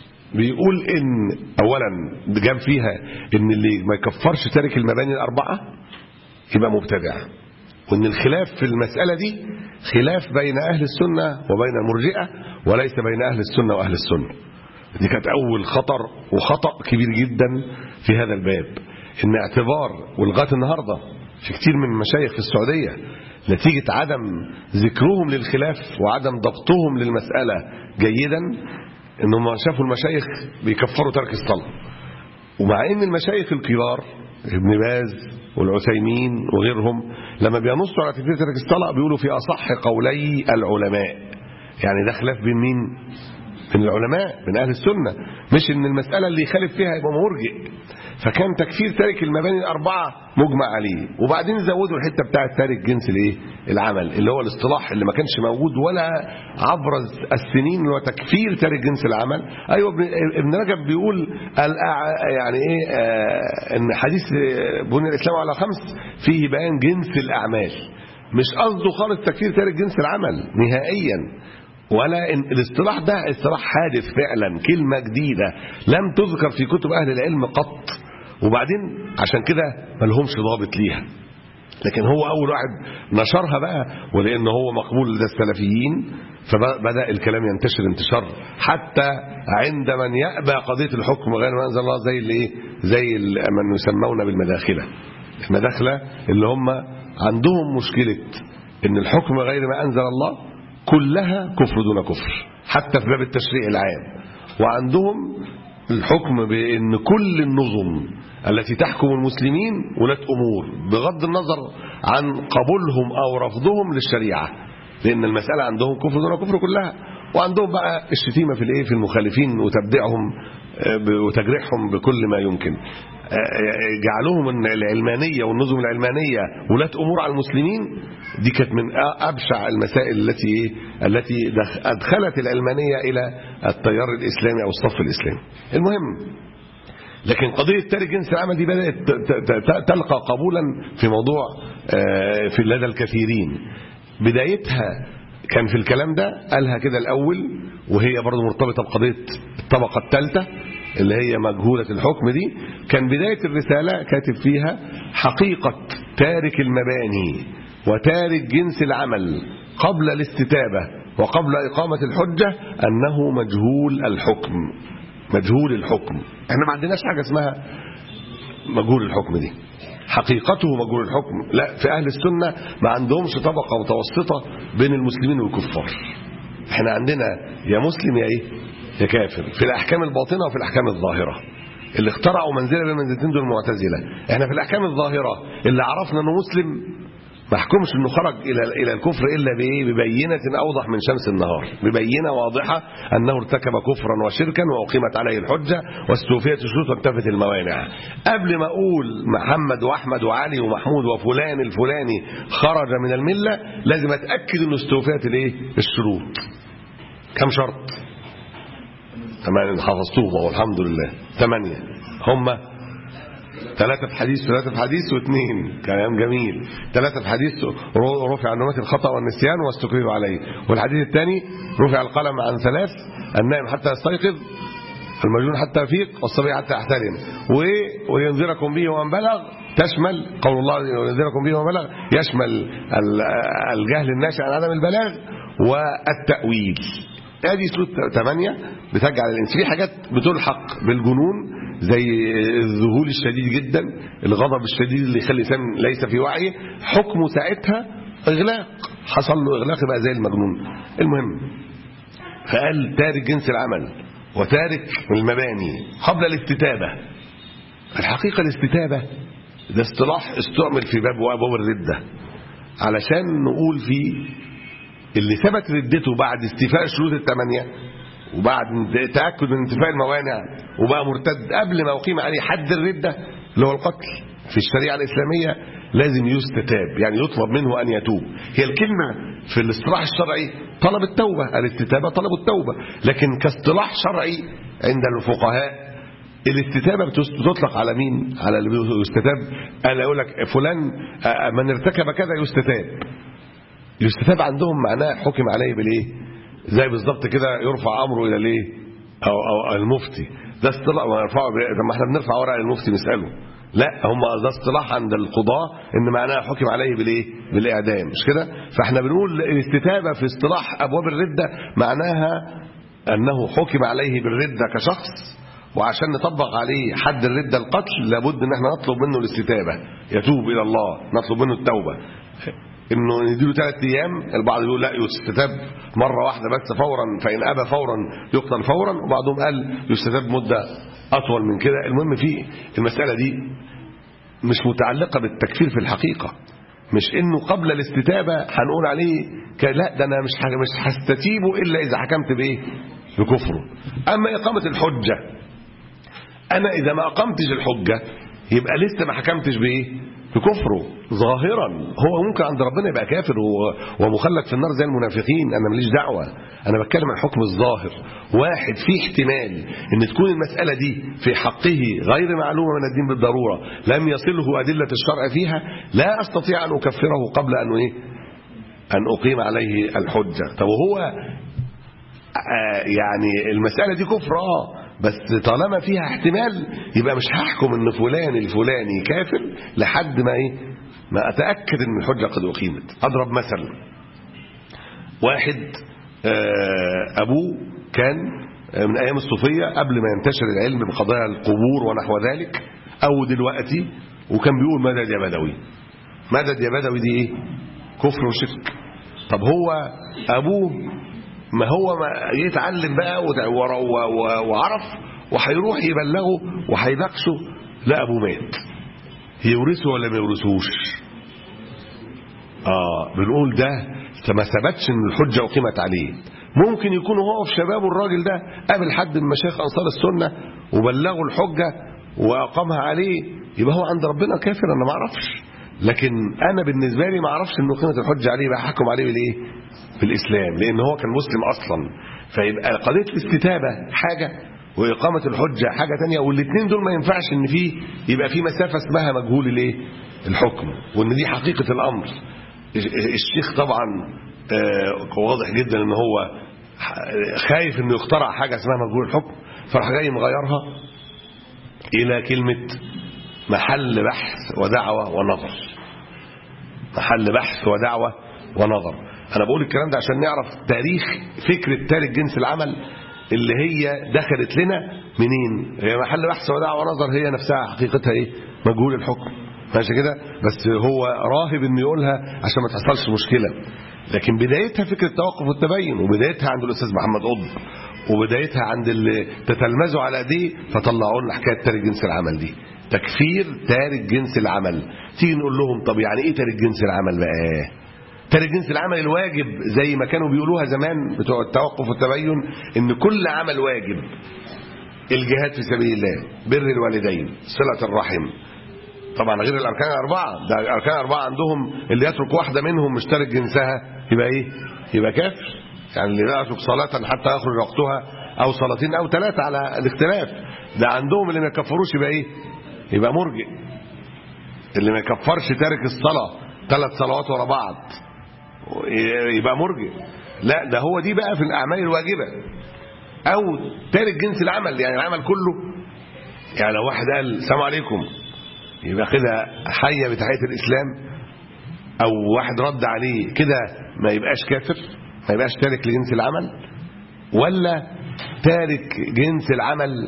بيقول ان اولا جاب فيها ان اللي ما يكفرش تارك المباني الاربعه يبقى مبتدع وان الخلاف في المساله دي خلاف بين اهل السنه وبين المرجئه وليس بين اهل السنه واهل السنه دي كانت اول خطر وخطا كبير جدا في هذا الباب ان اعتبار ولغايه النهارده في كتير من المشايخ في السعوديه نتيجه عدم ذكرهم للخلاف وعدم ضبطهم للمساله جيدا انهم شافوا المشايخ بيكفروا ترك الصلاه ومع ان المشايخ الكبار ابن باز والعثيمين وغيرهم لما بينصوا على تكفير ترك الصلاه بيقولوا في اصح قولي العلماء يعني ده خلاف بين مين من العلماء من اهل السنه مش ان المساله اللي يخالف فيها يبقى مرجئ فكان تكفير تارك المباني الاربعه مجمع عليه وبعدين زودوا الحته بتاعه تارك جنس الايه العمل اللي هو الاصطلاح اللي ما كانش موجود ولا عبر السنين اللي هو تكفير تارك جنس العمل ايوه ابن رجب بيقول يعني ايه آه ان حديث بني الاسلام على خمس فيه بيان جنس الاعمال مش قصده خالص تكفير تارك جنس العمل نهائيا ولا إن الاصطلاح ده اصطلاح حادث فعلا كلمة جديدة لم تذكر في كتب أهل العلم قط وبعدين عشان كده ما لهمش ضابط ليها لكن هو أول واحد نشرها بقى ولأنه هو مقبول لدى السلفيين فبدأ الكلام ينتشر انتشار حتى عند من يأبى قضية الحكم غير ما أنزل الله زي اللي إيه زي من يسمون بالمداخلة المداخلة اللي هم عندهم مشكلة ان الحكم غير ما أنزل الله كلها كفر دون كفر حتى في باب التشريع العام وعندهم الحكم بأن كل النظم التي تحكم المسلمين ولاة أمور بغض النظر عن قبولهم أو رفضهم للشريعة لأن المسألة عندهم كفر دون كفر كلها وعندهم بقى الشتيمة في الايه في المخالفين وتبديعهم وتجريحهم بكل ما يمكن جعلهم ان العلمانية والنظم العلمانية ولاة أمور على المسلمين دي كانت من أبشع المسائل التي إيه؟ التي أدخلت العلمانية إلى التيار الإسلامي أو الصف الإسلامي المهم لكن قضية تارك جنس العمل دي بدأت تلقى قبولا في موضوع في لدى الكثيرين بدايتها كان في الكلام ده قالها كده الأول وهي برضه مرتبطة بقضية الطبقة الثالثة اللي هي مجهولة الحكم دي كان بداية الرسالة كاتب فيها حقيقة تارك المباني وتارك جنس العمل قبل الاستتابة وقبل إقامة الحجة أنه مجهول الحكم مجهول الحكم احنا ما عندناش حاجة اسمها مجهول الحكم دي حقيقته مجهول الحكم لا في أهل السنة ما عندهمش طبقة متوسطة بين المسلمين والكفار احنا عندنا يا مسلم يا ايه يا كافر في الاحكام الباطنه وفي الاحكام الظاهره اللي اخترعوا منزله بين المنزلتين دول المعتزله احنا في الاحكام الظاهره اللي عرفنا انه مسلم ما احكمش انه خرج الى الى الكفر الا بايه ببينه اوضح من شمس النهار ببينه واضحه انه ارتكب كفرا وشركا واقيمت عليه الحجه واستوفيت الشروط وانتفت الموانع قبل ما اقول محمد واحمد وعلي ومحمود وفلان الفلاني خرج من المله لازم اتاكد انه استوفيت الايه الشروط كم شرط ثمانية حفظتوهم والحمد لله ثمانية هم ثلاثة في حديث ثلاثة في حديث واثنين كلام جميل ثلاثة في حديث رفع عن نومات الخطأ والنسيان واستكرر عليه والحديث الثاني رفع القلم عن ثلاث النائم حتى يستيقظ المجنون حتى يفيق والصبي حتى يحتلم وينذركم به ومن بلغ تشمل قول الله ينذركم به ومن بلغ يشمل الجهل الناشئ عن عدم البلاغ والتأويل ادي سلوك ثمانية بتجعل الانسان في حاجات بتلحق بالجنون زي الذهول الشديد جدا الغضب الشديد اللي يخلي الانسان ليس في وعيه حكمه ساعتها اغلاق حصل له اغلاق بقى زي المجنون المهم فقال تارك جنس العمل وتارك المباني قبل الاستتابة الحقيقة الاستتابة ده اصطلاح استعمل في باب وابواب الردة علشان نقول فيه اللي ثبت ردته بعد استيفاء الشروط الثمانية وبعد تأكد من انتفاء الموانع وبقى مرتد قبل ما أقيم عليه حد الردة اللي هو القتل في الشريعة الإسلامية لازم يستتاب يعني يطلب منه أن يتوب هي الكلمة في الاصطلاح الشرعي طلب التوبة الاستتابة طلب التوبة لكن كاصطلاح شرعي عند الفقهاء الاستتابة بتطلق على مين على اللي يستتاب أنا أقول لك فلان من ارتكب كذا يستتاب يستتاب عندهم معناه حكم عليه بالايه زي بالظبط كده يرفع امره الى الايه او او المفتي ده اصطلاح ما يرفعه لما احنا بنرفع ورقه للمفتي نساله لا هم ده اصطلاح عند القضاة ان معناها حكم عليه بالايه بالاعدام مش كده فاحنا بنقول الاستتابه في اصطلاح ابواب الرده معناها انه حكم عليه بالرده كشخص وعشان نطبق عليه حد الرده القتل لابد ان احنا نطلب منه الاستتابه يتوب الى الله نطلب منه التوبه انه نديله ثلاث ايام البعض يقول لا يستتاب مره واحده بس فورا فان ابى فورا يقتل فورا وبعضهم قال يستتاب مده اطول من كده المهم في المساله دي مش متعلقه بالتكفير في الحقيقه مش انه قبل الاستتابه هنقول عليه لا ده انا مش مش هستتيبه الا اذا حكمت بايه بكفره اما اقامه الحجه انا اذا ما اقمتش الحجه يبقى لسه ما حكمتش بايه بكفره ظاهرا هو ممكن عند ربنا يبقى كافر ومخلد في النار زي المنافقين انا ماليش دعوه انا بتكلم عن حكم الظاهر واحد في احتمال ان تكون المساله دي في حقه غير معلومه من الدين بالضروره لم يصله ادله الشرع فيها لا استطيع ان اكفره قبل ان ايه ان اقيم عليه الحجه طب وهو يعني المساله دي كفر اه بس طالما فيها احتمال يبقى مش هحكم ان فلان الفلاني كافر لحد ما ايه ما اتاكد ان الحجه قد اقيمت اضرب مثل واحد ابوه كان من ايام الصوفيه قبل ما ينتشر العلم بقضايا القبور ونحو ذلك او دلوقتي وكان بيقول مدد يا بدوي مدد يا بدوي دي ايه كفر وشرك طب هو ابوه ما هو ما يتعلم بقى وعرف وهيروح يبلغه وهيناقشه لا ابوه مات يورثه ولا ما يورثوش اه بنقول ده ما ثبتش ان الحجه اقيمت عليه ممكن يكون هو في شبابه الراجل ده قابل حد من مشايخ انصار السنه وبلغه الحجه واقامها عليه يبقى هو عند ربنا كافر انا ما اعرفش لكن انا بالنسبه لي ما اعرفش ان قيمه الحجه عليه بقى حكم عليه بالايه بالاسلام لان هو كان مسلم اصلا فيبقى قضيه الاستتابه حاجه واقامه الحجه حاجه تانية والاثنين دول ما ينفعش ان فيه يبقى في مسافه اسمها مجهول الايه الحكم وان دي حقيقه الامر الشيخ طبعا واضح جدا ان هو خايف انه يخترع حاجه اسمها مجهول الحكم فراح جاي مغيرها الى كلمه محل بحث ودعوه ونظر محل بحث ودعوه ونظر انا بقول الكلام ده عشان نعرف تاريخ فكره تارك جنس العمل اللي هي دخلت لنا منين هي محل بحث ودعوه ونظر هي نفسها حقيقتها ايه مجهول الحكم ماشي كده بس هو راهب انه يقولها عشان ما تحصلش مشكله لكن بدايتها فكرة التوقف والتبين وبدايتها عند الأستاذ محمد قطب وبدايتها عند اللي تتلمذوا على دي فطلعوا لنا حكاية تارك جنس العمل دي تكفير تارك جنس العمل تيجي نقول لهم طب يعني ايه تارك جنس العمل بقى تارك جنس العمل الواجب زي ما كانوا بيقولوها زمان بتوع التوقف والتبين ان كل عمل واجب الجهاد في سبيل الله بر الوالدين صلة الرحم طبعا غير الاركان الاربعه ده الاركان الاربعه عندهم اللي يترك واحده منهم مشترك جنسها يبقى ايه يبقى كافر يعني اللي لا يترك صلاه حتى يخرج وقتها او صلاتين او ثلاثه على الاختلاف ده عندهم اللي ما يكفروش يبقى ايه يبقى مرجئ اللي ما يكفرش تارك الصلاه ثلاث صلوات ورا بعض يبقى مرجئ لا ده هو دي بقى في الاعمال الواجبه او تارك جنس العمل يعني العمل كله يعني لو واحد قال السلام عليكم يبقى كده حي بتحيه الاسلام او واحد رد عليه كده ما يبقاش كافر ما يبقاش تارك لجنس العمل ولا تارك جنس العمل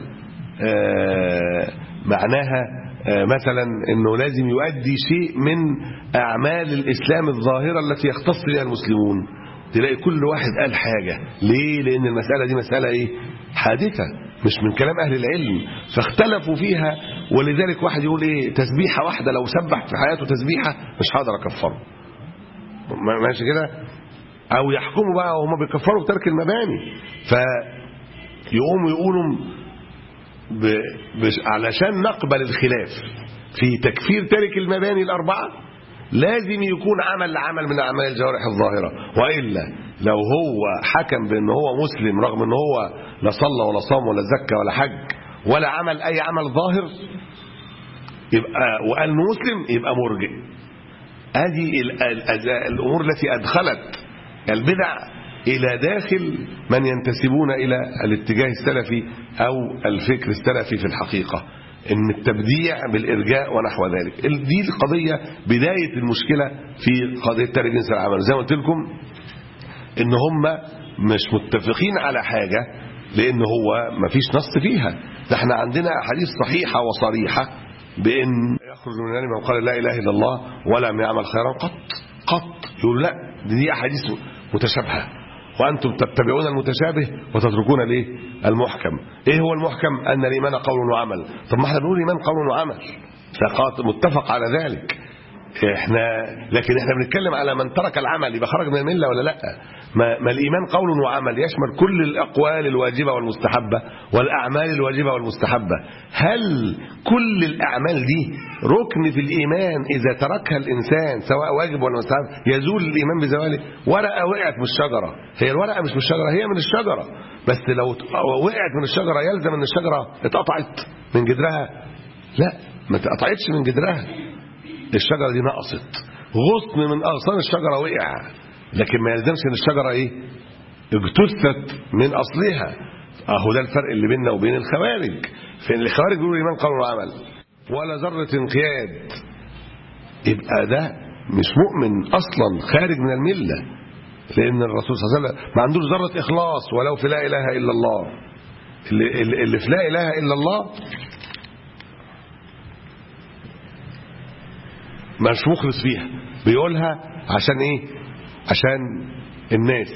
آه معناها آه مثلا انه لازم يؤدي شيء من اعمال الاسلام الظاهره التي يختص بها المسلمون تلاقي كل واحد قال حاجه ليه لان المساله دي مساله ايه حادثه مش من كلام اهل العلم فاختلفوا فيها ولذلك واحد يقول ايه تسبيحه واحده لو سبح في حياته تسبيحه مش هقدر اكفره ماشي كده او يحكموا بقى وهم بيكفروا بترك المباني فيقوموا يقولوا ب... بش... علشان نقبل الخلاف في تكفير تارك المباني الاربعه لازم يكون عمل عمل من اعمال الجوارح الظاهره والا لو هو حكم بان هو مسلم رغم ان هو لا صلى ولا صام ولا زكى ولا حج ولا عمل اي عمل ظاهر يبقى وقال انه مسلم يبقى مرجئ هذه الامور التي ادخلت البدع الى داخل من ينتسبون الى الاتجاه السلفي او الفكر السلفي في الحقيقه ان التبديع بالارجاء ونحو ذلك دي القضيه بدايه المشكله في قضيه تارك جنس العمل زي ما قلت لكم ان هم مش متفقين على حاجه لان هو ما فيش نص فيها ده احنا عندنا احاديث صحيحه وصريحه بان يخرج من النار من قال لا اله الا الله ولم يعمل خيرا قط قط يقول لا دي احاديث متشابهه وانتم تتبعون المتشابه وتتركون الايه المحكم ايه هو المحكم ان الايمان قول وعمل طب ما احنا بنقول ايمان قول وعمل متفق على ذلك احنا لكن احنا بنتكلم على من ترك العمل يبقى خرج من المله ولا لا ما, ما الايمان قول وعمل يشمل كل الاقوال الواجبه والمستحبه والاعمال الواجبه والمستحبه هل كل الاعمال دي ركن في الايمان اذا تركها الانسان سواء واجب ولا مستحب يزول الايمان بزواله ورقه وقعت من الشجره هي الورقه مش من الشجره هي من الشجره بس لو وقعت من الشجره يلزم ان الشجره اتقطعت من جدرها لا ما اتقطعتش من جدرها الشجرة دي نقصت غصن من أغصان الشجرة وقع لكن ما يلزمش ان الشجرة ايه اجتثت من أصلها اهو ده الفرق اللي بيننا وبين الخوارج فإن الخوارج بيقولوا الإيمان قول وعمل ولا ذرة انقياد يبقى ده مش مؤمن أصلا خارج من الملة لأن الرسول صلى الله عليه وسلم ما عندوش ذرة إخلاص ولو في لا إله إلا الله اللي, اللي في لا إله إلا الله مش مخلص فيها بيقولها عشان ايه عشان الناس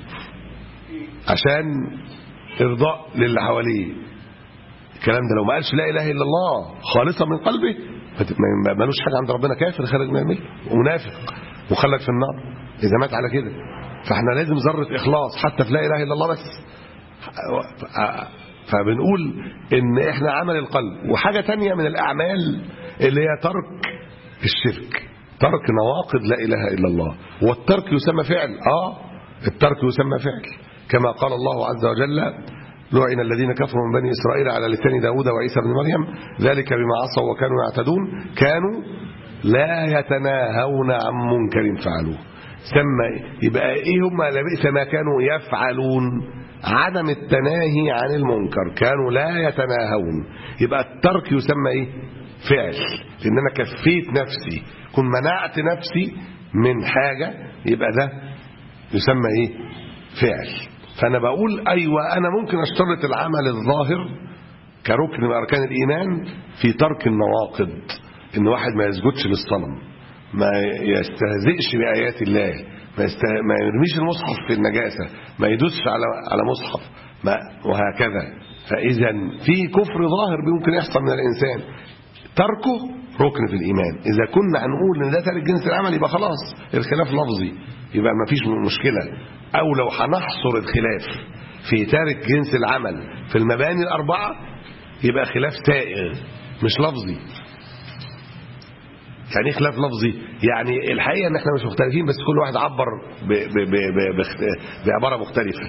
عشان ارضاء للي حواليه الكلام ده لو ما قالش لا اله الا الله خالصا من قلبه ملوش حاجه عند ربنا كافر خارج من المله ومنافق مخلد في النار اذا مات على كده فاحنا لازم ذره اخلاص حتى في لا اله الا الله بس فبنقول ان احنا عمل القلب وحاجه تانية من الاعمال اللي هي ترك الشرك ترك نواقض لا إله إلا الله والترك يسمى فعل آه الترك يسمى فعل كما قال الله عز وجل لعن الذين كفروا من بني إسرائيل على لسان داود وعيسى بن مريم ذلك بما عصوا وكانوا يعتدون كانوا لا يتناهون عن منكر فعلوه سمى يبقى ايه هم لبئس ما كانوا يفعلون عدم التناهي عن المنكر كانوا لا يتناهون يبقى الترك يسمى ايه فعل لان انا كفيت نفسي كن منعت نفسي من حاجة يبقى ده يسمى ايه فعل فانا بقول ايوه انا ممكن اشترط العمل الظاهر كركن من اركان الايمان في ترك النواقض ان واحد ما يسجدش للصنم ما يستهزئش بايات الله ما, يست... ما يرميش المصحف في النجاسة ما يدوسش على على مصحف ما وهكذا فإذا في كفر ظاهر ممكن يحصل من الإنسان تركه ركن في الإيمان إذا كنا هنقول إن ده تارك جنس العمل يبقى خلاص الخلاف لفظي يبقى ما فيش مشكلة أو لو هنحصر الخلاف في تارك جنس العمل في المباني الأربعة يبقى خلاف سائغ مش لفظي يعني ايه خلاف لفظي يعني الحقيقة ان احنا مش مختلفين بس كل واحد عبر ب ب ب ب بخت- بعبارة مختلفة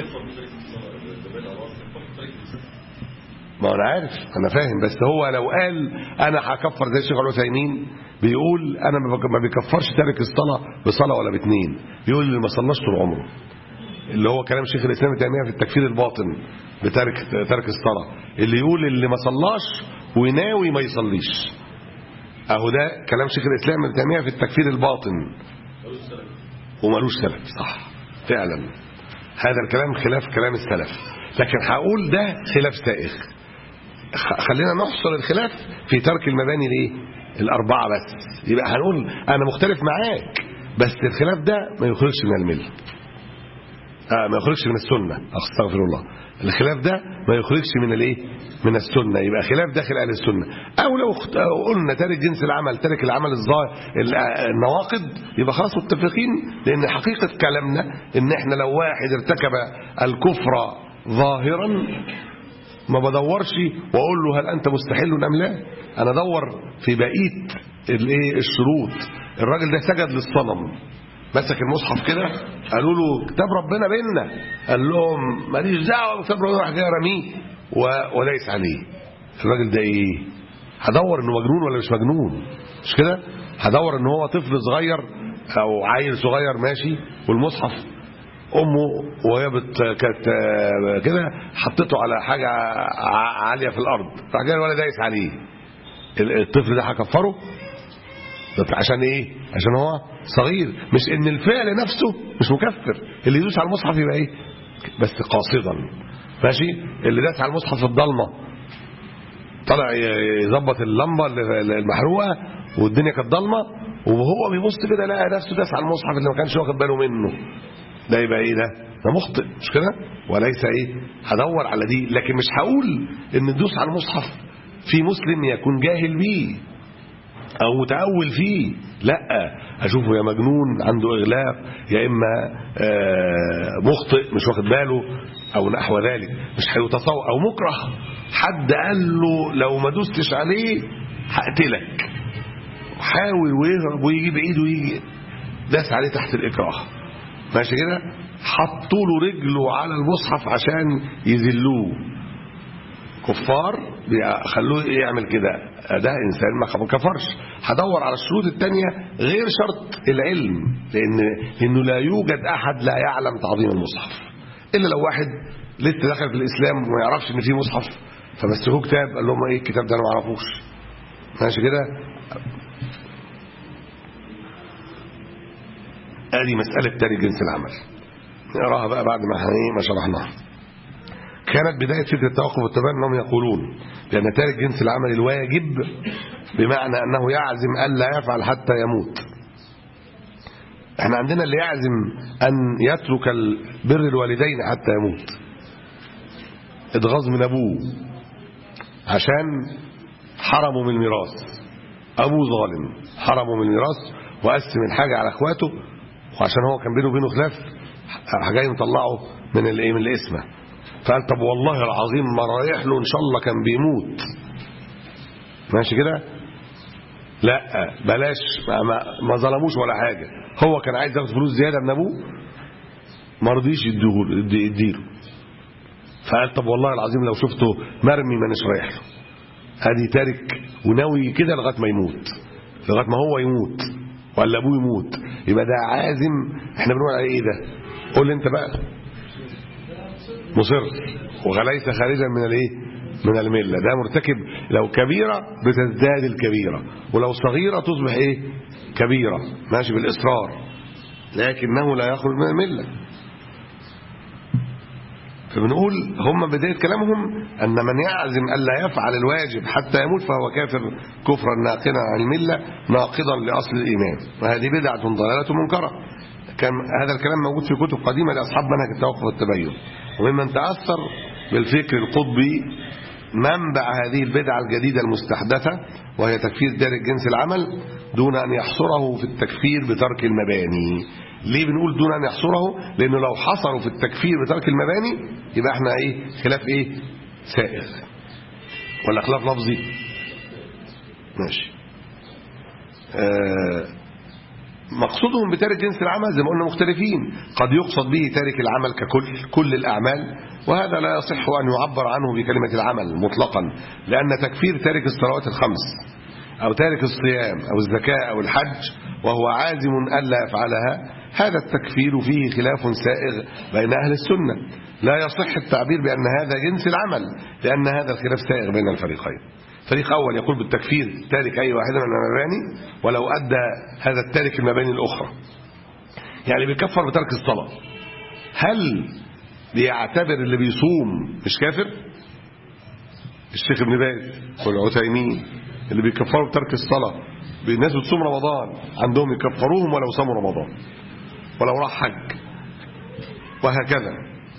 ما انا عارف انا فاهم بس هو لو قال انا هكفر زي الشيخ العثيمين بيقول انا ما بك- ما بيكفرش تارك الصلاه بصلاه ولا باتنين بيقول اللي ما صلاش طول عمره اللي هو كلام شيخ الاسلام ابن تيميه في التكفير الباطن بترك ترك الصلاه اللي يقول اللي ما صلاش وناوي ما يصليش اهو ده كلام شيخ الاسلام ابن تيميه في التكفير الباطن ومالوش سلف صح فعلا هذا الكلام خلاف كلام السلف لكن هقول ده خلاف سائغ خ- خلينا نحصر الخلاف في ترك المباني الايه الاربعه بس يبقى هنقول انا مختلف معاك بس الخلاف ده ما يخرجش من المله آه ما يخرجش من السنه استغفر الله الخلاف ده ما يخرجش من الايه من السنه يبقى خلاف داخل اهل السنه او لو اخت- أو قلنا تارك جنس العمل تارك العمل الظاهر ال- آه، النواقض يبقى خلاص متفقين لان حقيقه كلامنا ان احنا لو واحد ارتكب الكفر ظاهرا ما بدورش واقول له هل انت مستحل ام لا انا ادور في بقيه الايه الشروط الراجل ده سجد للصنم مسك المصحف كده قالوا له كتاب ربنا بينا قال لهم ماليش دعوه بكتاب ربنا راح جاي رميه و- وليس عليه الراجل ده ايه هدور انه مجنون ولا مش مجنون مش كده هدور ان هو طفل صغير او عيل صغير ماشي والمصحف امه وهي بت كانت آه، كده حطته على حاجه ع- عاليه في الارض راح جاي الولد دايس عليه ال- الطفل ده هكفره طب عشان ايه عشان هو صغير مش ان الفعل نفسه مش مكفر اللي يدوس على المصحف يبقى ايه بس قاصدا ماشي اللي داس على المصحف في الضلمه طلع ي- يظبط اللمبه اللي- المحروقه والدنيا كانت ضلمه وهو بيبص كده لقى نفسه داس على المصحف اللي ما كانش واخد باله منه ده يبقى ايه ده ده مخطئ مش كده وليس ايه هدور على دي لكن مش هقول ان تدوس على المصحف في مسلم يكون جاهل بيه او متأول فيه لا اشوفه يا مجنون عنده اغلاق يا اما آه، مخطئ مش واخد باله او نحو ذلك مش هيتصور او مكره حد قال له لو ما دوستش عليه هقتلك حاول ويهرب ويجي بايده ويجي داس عليه تحت الاكراه ماشي كده حطوا له رجله على المصحف عشان يذلوه كفار خلوه يعمل كده ده انسان ما كفرش هدور على الشروط التانية غير شرط العلم لان لانه لا يوجد احد لا يعلم تعظيم المصحف الا لو واحد لسه دخل في الاسلام وما يعرفش ان في مصحف فمسكوه كتاب قال لهم ايه الكتاب ده انا ما اعرفوش ماشي كده ادي مساله تاني جنس العمل نقراها بقى بعد ما احنا ايه ما شرحناها كانت بداية فكرة التوقف والتبان أنهم يقولون بأن تارك جنس العمل الواجب بمعنى أنه يعزم ألا يفعل حتى يموت احنا عندنا اللي يعزم أن يترك بر الوالدين حتى يموت اتغاظ من أبوه عشان حرموا من الميراث أبوه ظالم حرموا من الميراث وقسم الحاجة على أخواته وعشان هو كان بينه وبينه خلاف جاي مطلعه من الايه من الاسمه فقال طب والله العظيم ما رايح له ان شاء الله كان بيموت ماشي كده لا بلاش ما, ما, ما ظلموش ولا حاجه هو كان عايز ياخد فلوس زياده من ابوه ما رضيش يديله يديله فقال طب والله العظيم لو شفته مرمي مانيش رايح له ادي تارك وناوي كده لغايه ما يموت لغايه ما هو يموت ولا ابوه يموت يبقى ده عازم احنا بنقول عليه ايه ده قول لي انت بقى مصر وليس خارجا من الايه من المله ده مرتكب لو كبيره بتزداد الكبيره ولو صغيره تصبح ايه كبيره ماشي بالاصرار لكنه لا يخرج من المله فبنقول هم بداية كلامهم أن من يعزم ألا يفعل الواجب حتى يموت فهو كافر كفرا ناقلا عن الملة ناقضا لأصل الإيمان وهذه بدعة ضلالة منكرة كان هذا الكلام موجود في كتب قديمة لأصحاب منهج التوقف والتبين وممن تأثر بالفكر القطبي منبع هذه البدعة الجديدة المستحدثة وهي تكفير دارج جنس العمل دون أن يحصره في التكفير بترك المباني ليه بنقول دون أن يحصره لأنه لو حصروا في التكفير بترك المباني يبقى احنا ايه خلاف ايه سائغ ولا خلاف لفظي ماشي آه مقصودهم بتارك جنس العمل زي ما قلنا مختلفين قد يقصد به تارك العمل ككل كل الأعمال وهذا لا يصح أن يعبر عنه بكلمة العمل مطلقا لأن تكفير تارك الصلوات الخمس أو تارك الصيام أو الزكاة أو الحج وهو عازم ألا يفعلها هذا التكفير فيه خلاف سائغ بين أهل السنة لا يصح التعبير بأن هذا جنس العمل لأن هذا الخلاف سائغ بين الفريقين فريق أول يقول بالتكفير تارك أي واحدة من المباني ولو أدى هذا التارك المباني الأخرى يعني بيكفر بترك الصلاة هل بيعتبر اللي بيصوم مش كافر الشيخ ابن باز والعثيمين اللي بيكفروا بترك الصلاة الناس بتصوم رمضان عندهم يكفروهم ولو صاموا رمضان ولو راح حج وهكذا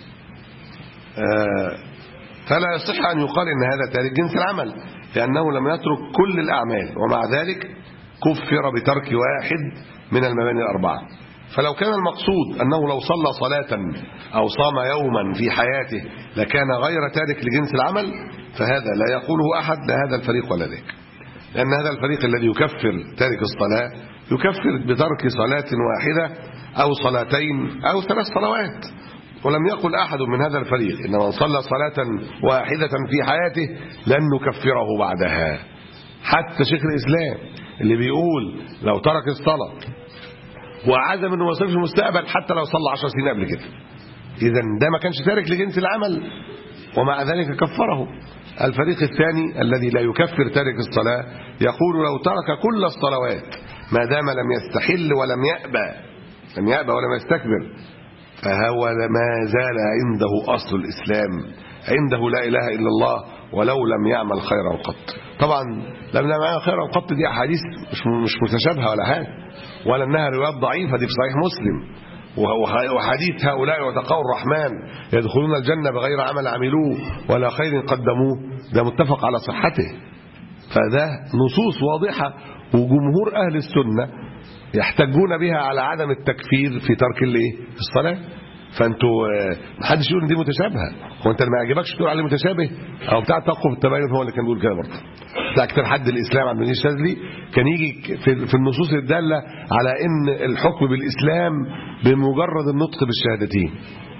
آه فلا يصح أن يقال إن هذا تارك جنس العمل لأنه لم يترك كل الأعمال ومع ذلك كفر بترك واحد من المباني الأربعة فلو كان المقصود أنه لو صلى صلاة أو صام يوما في حياته لكان غير تارك لجنس العمل فهذا لا يقوله أحد لا هذا الفريق ولا ذاك لأن هذا الفريق الذي يكفر تارك الصلاة يكفر بترك صلاة واحدة أو صلاتين أو ثلاث صلوات ولم يقل أحد من هذا الفريق إن من صلى صلاة واحدة في حياته لن نكفره بعدها حتى شيخ الإسلام اللي بيقول لو ترك الصلاة وعزم انه ما يصلش في المستقبل حتى لو صلى 10 سنين قبل كده اذا ده ما كانش تارك لجنس العمل ومع ذلك كفره الفريق الثاني الذي لا يكفر تارك الصلاة يقول لو ترك كل الصلوات ما دام لم يستحل ولم يأبى لم يأبى ولم يستكبر فهو ما زال عنده أصل الإسلام عنده لا إله إلا الله ولو لم يعمل خيرا قط طبعا لم يعمل خيرا قط دي أحاديث مش مش متشابهة ولا حاجة ولا انها روايات ضعيفه دي في صحيح مسلم وحديث هؤلاء وتقوا الرحمن يدخلون الجنة بغير عمل عملوه ولا خير قدموه ده متفق على صحته فده نصوص واضحة وجمهور أهل السنة يحتجون بها على عدم التكفير في ترك الايه الصلاة فانتوا محدش يقول ان دي متشابهه هو انت ما يعجبكش تقول عليه متشابه او بتاع توقف التباين هو اللي كان بيقول كده برضه بتاع كتاب حد الاسلام عبد المجيد الشاذلي كان يجي في في النصوص الداله على ان الحكم بالاسلام بمجرد النطق بالشهادتين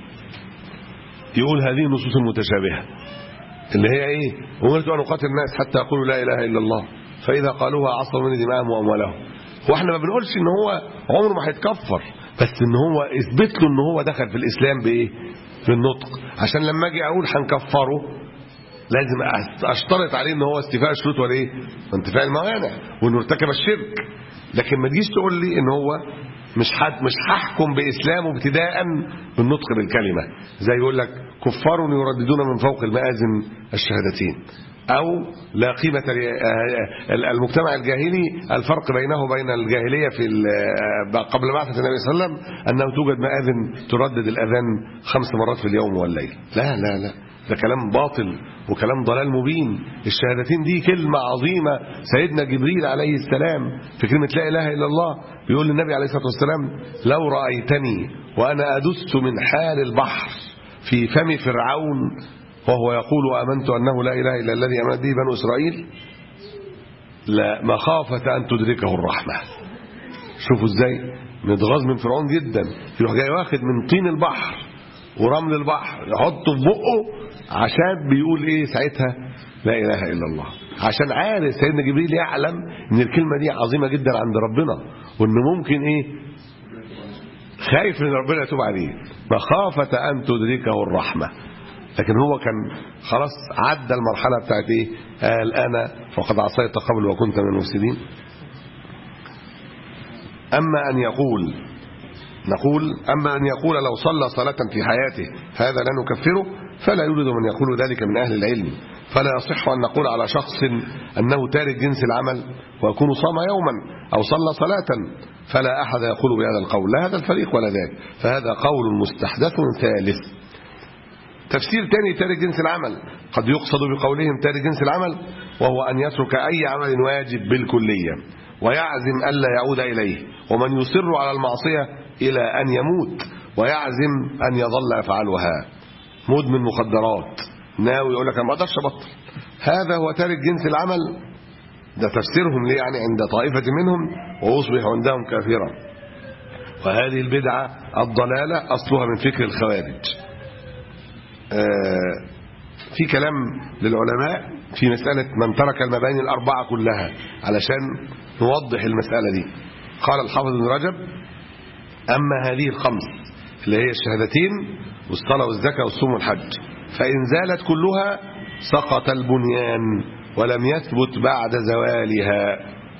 يقول هذه النصوص المتشابهه اللي هي ايه امرت ان اقاتل الناس حتى يقولوا لا اله الا الله فاذا قالوها عصوا من دماءهم واموالهم واحنا ما بنقولش ان هو عمره ما هيتكفر بس ان هو اثبت له ان هو دخل في الاسلام بايه بالنطق عشان لما اجي اقول هنكفره لازم اشترط عليه ان هو استيفاء الشروط ولا ايه وانتفاء الموانع وانه ارتكب الشرك لكن ما تجيش تقول لي ان هو مش حد مش هحكم باسلامه ابتداء بالنطق بالكلمه زي يقول لك كفار يرددون من فوق المآذن الشهادتين أو لا قيمة المجتمع الجاهلي الفرق بينه وبين الجاهلية في قبل بعثة النبي صلى الله عليه وسلم أنه توجد مآذن تردد الأذان خمس مرات في اليوم والليل لا لا لا ده كلام باطل وكلام ضلال مبين الشهادتين دي كلمة عظيمة سيدنا جبريل عليه السلام في كلمة لا إله إلا الله بيقول للنبي عليه الصلاة والسلام لو رأيتني وأنا أدس من حال البحر في فم فرعون وهو يقول وأمنت أنه لا إله إلا الذي أمنت به بنو إسرائيل لا مخافة أن تدركه الرحمة شوفوا ازاي متغاظ من فرعون جدا يروح جاي واخد من طين البحر ورمل البحر يحطه في بقه عشان بيقول ايه ساعتها لا اله الا الله عشان عارف سيدنا جبريل يعلم ان الكلمه دي عظيمه جدا عند ربنا وان ممكن ايه خايف ان ربنا يتوب عليه مخافه ان تدركه الرحمه لكن هو كان خلاص عدى المرحله بتاعت ايه قال انا فقد عصيت قبل وكنت من المفسدين اما ان يقول نقول أما أن يقول لو صلى صلاة في حياته هذا لا نكفره فلا يوجد من يقول ذلك من أهل العلم فلا يصح أن نقول على شخص أنه تارك جنس العمل ويكون صام يوما أو صلى صلاة فلا أحد يقول بهذا القول لا هذا الفريق ولا ذاك فهذا قول مستحدث ثالث تفسير ثاني تارك جنس العمل قد يقصد بقولهم تارك جنس العمل وهو أن يترك أي عمل واجب بالكلية ويعزم ألا يعود إليه ومن يصر على المعصية إلى أن يموت ويعزم أن يظل يفعلها مدمن مخدرات ناوي يقول لك أنا ما أقدرش أبطل هذا هو تارك جنس العمل ده تفسيرهم ليه يعني عند طائفة منهم ويصبح عندهم كافرا وهذه البدعة الضلالة أصلها من فكر الخوارج آه في كلام للعلماء في مسألة من ترك المباني الأربعة كلها علشان نوضح المسألة دي قال الحافظ بن رجب أما هذه الخمس اللي هي الشهادتين والصلاة والزكاة والصوم والحج فإن زالت كلها سقط البنيان ولم يثبت بعد زوالها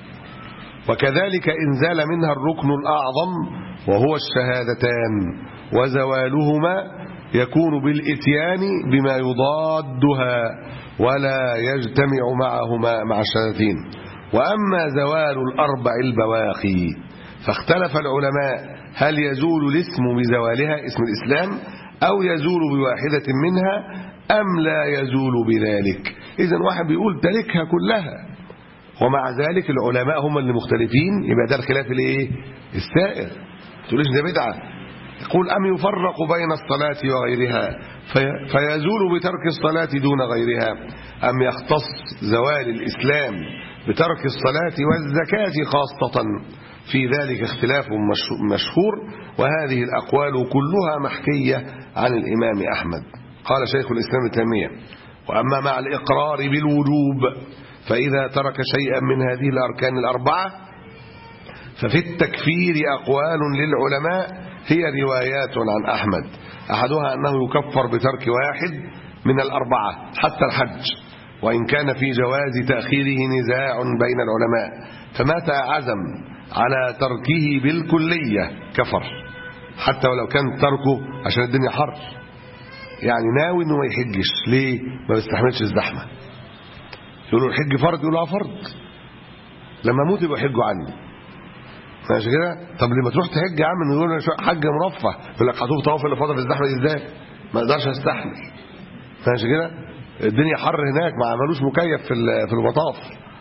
وكذلك إن زال منها الركن الأعظم وهو الشهادتان وزوالهما يكون بالإتيان بما يضادها ولا يجتمع معهما مع الشهادتين وأما زوال الأربع البواقي فاختلف العلماء هل يزول الاسم بزوالها اسم الإسلام أو يزول بواحدة منها أم لا يزول بذلك إذا واحد بيقول تركها كلها ومع ذلك العلماء هم اللي مختلفين يبقى ده الخلاف الايه السائر تقولش ده بدعه يقول أم يفرق بين الصلاة وغيرها في فيزول بترك الصلاة دون غيرها أم يختص زوال الإسلام بترك الصلاة والزكاة خاصة في ذلك اختلاف مشهور وهذه الأقوال كلها محكية عن الإمام أحمد قال شيخ الإسلام التيمية وأما مع الإقرار بالوجوب فإذا ترك شيئا من هذه الأركان الأربعة ففي التكفير أقوال للعلماء هي روايات عن أحمد أحدها أنه يكفر بترك واحد من الأربعة حتى الحج وإن كان في جواز تأخيره نزاع بين العلماء فمتى عزم على تركه بالكلية كفر حتى ولو كان تركه عشان الدنيا حر يعني ناوي انه ما يحجش ليه ما بيستحملش الزحمه يقولوا الحج فرض يقولوا اه فرض لما اموت يبقوا يحجوا عني ماشي كده طب لما تروح تحج يا عم نقول حج مرفه يقول لك هتوف طواف اللي فاضل في الزحمه دي ازاي ما اقدرش استحمل ماشي كده الدنيا حر هناك ما عملوش مكيف في في المطاف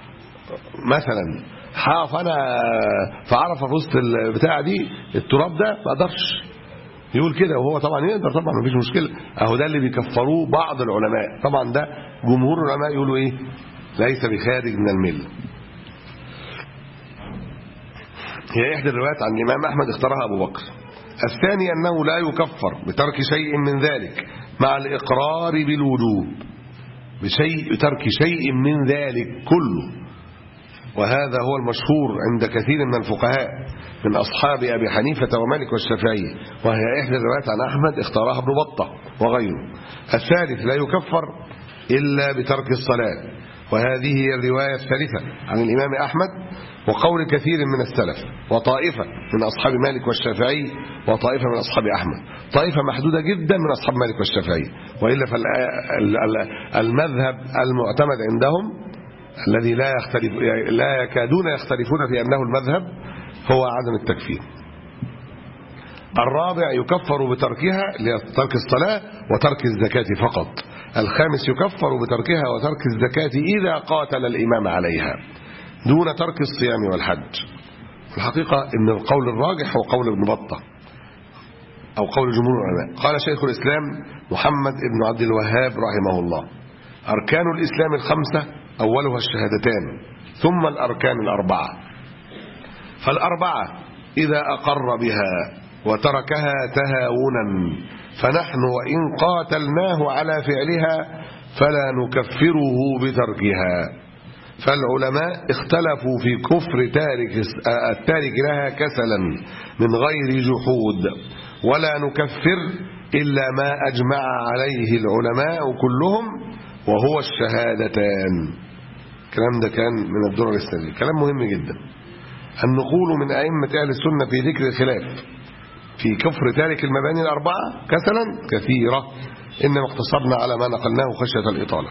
مثلا هقف انا في عرفه في وسط البتاعه دي التراب ده ما اقدرش يقول كده وهو طبعا يقدر طبعا مفيش مشكله اهو ده اللي بيكفروه بعض العلماء طبعا ده جمهور العلماء يقولوا ايه ليس بخارج من المله هي إحدى الروايات عن الإمام أحمد اختارها أبو بكر الثاني أنه لا يكفر بترك شيء من ذلك مع الإقرار بالوجوب بشيء ترك شيء من ذلك كله وهذا هو المشهور عند كثير من الفقهاء من أصحاب أبي حنيفة ومالك والشافعي وهي إحدى الروايات عن أحمد اختارها ابن بطة وغيره الثالث لا يكفر إلا بترك الصلاة وهذه هي الرواية الثالثة عن الإمام أحمد وقول كثير من السلف وطائفة من أصحاب مالك والشافعي وطائفة من أصحاب أحمد طائفة محدودة جدا من أصحاب مالك والشافعي وإلا فالمذهب المعتمد عندهم الذي لا يختلف لا يكادون يختلفون في أنه المذهب هو عدم التكفير الرابع يكفر بتركها لترك الصلاة وترك الزكاة فقط الخامس يكفر بتركها وترك الزكاة إذا قاتل الإمام عليها دون ترك الصيام والحج الحقيقة ان القول الراجح هو قول ابن بطة أو قول جمهور العلماء قال شيخ الإسلام محمد بن عبد الوهاب رحمه الله أركان الإسلام الخمسة أولها الشهادتان ثم الأركان الأربعة فالأربعة إذا أقر بها وتركها تهاونا فنحن وإن قاتلناه على فعلها فلا نكفره بتركها فالعلماء اختلفوا في كفر تارك التارك لها كسلا من غير جحود ولا نكفر إلا ما أجمع عليه العلماء كلهم وهو الشهادتان الكلام ده كان من الدرر السنة كلام مهم جدا النقول من أئمة أهل السنة في ذكر الخلاف في كفر تارك المباني الأربعة كسلا كثيرة إنما اقتصرنا على ما نقلناه خشية الإطالة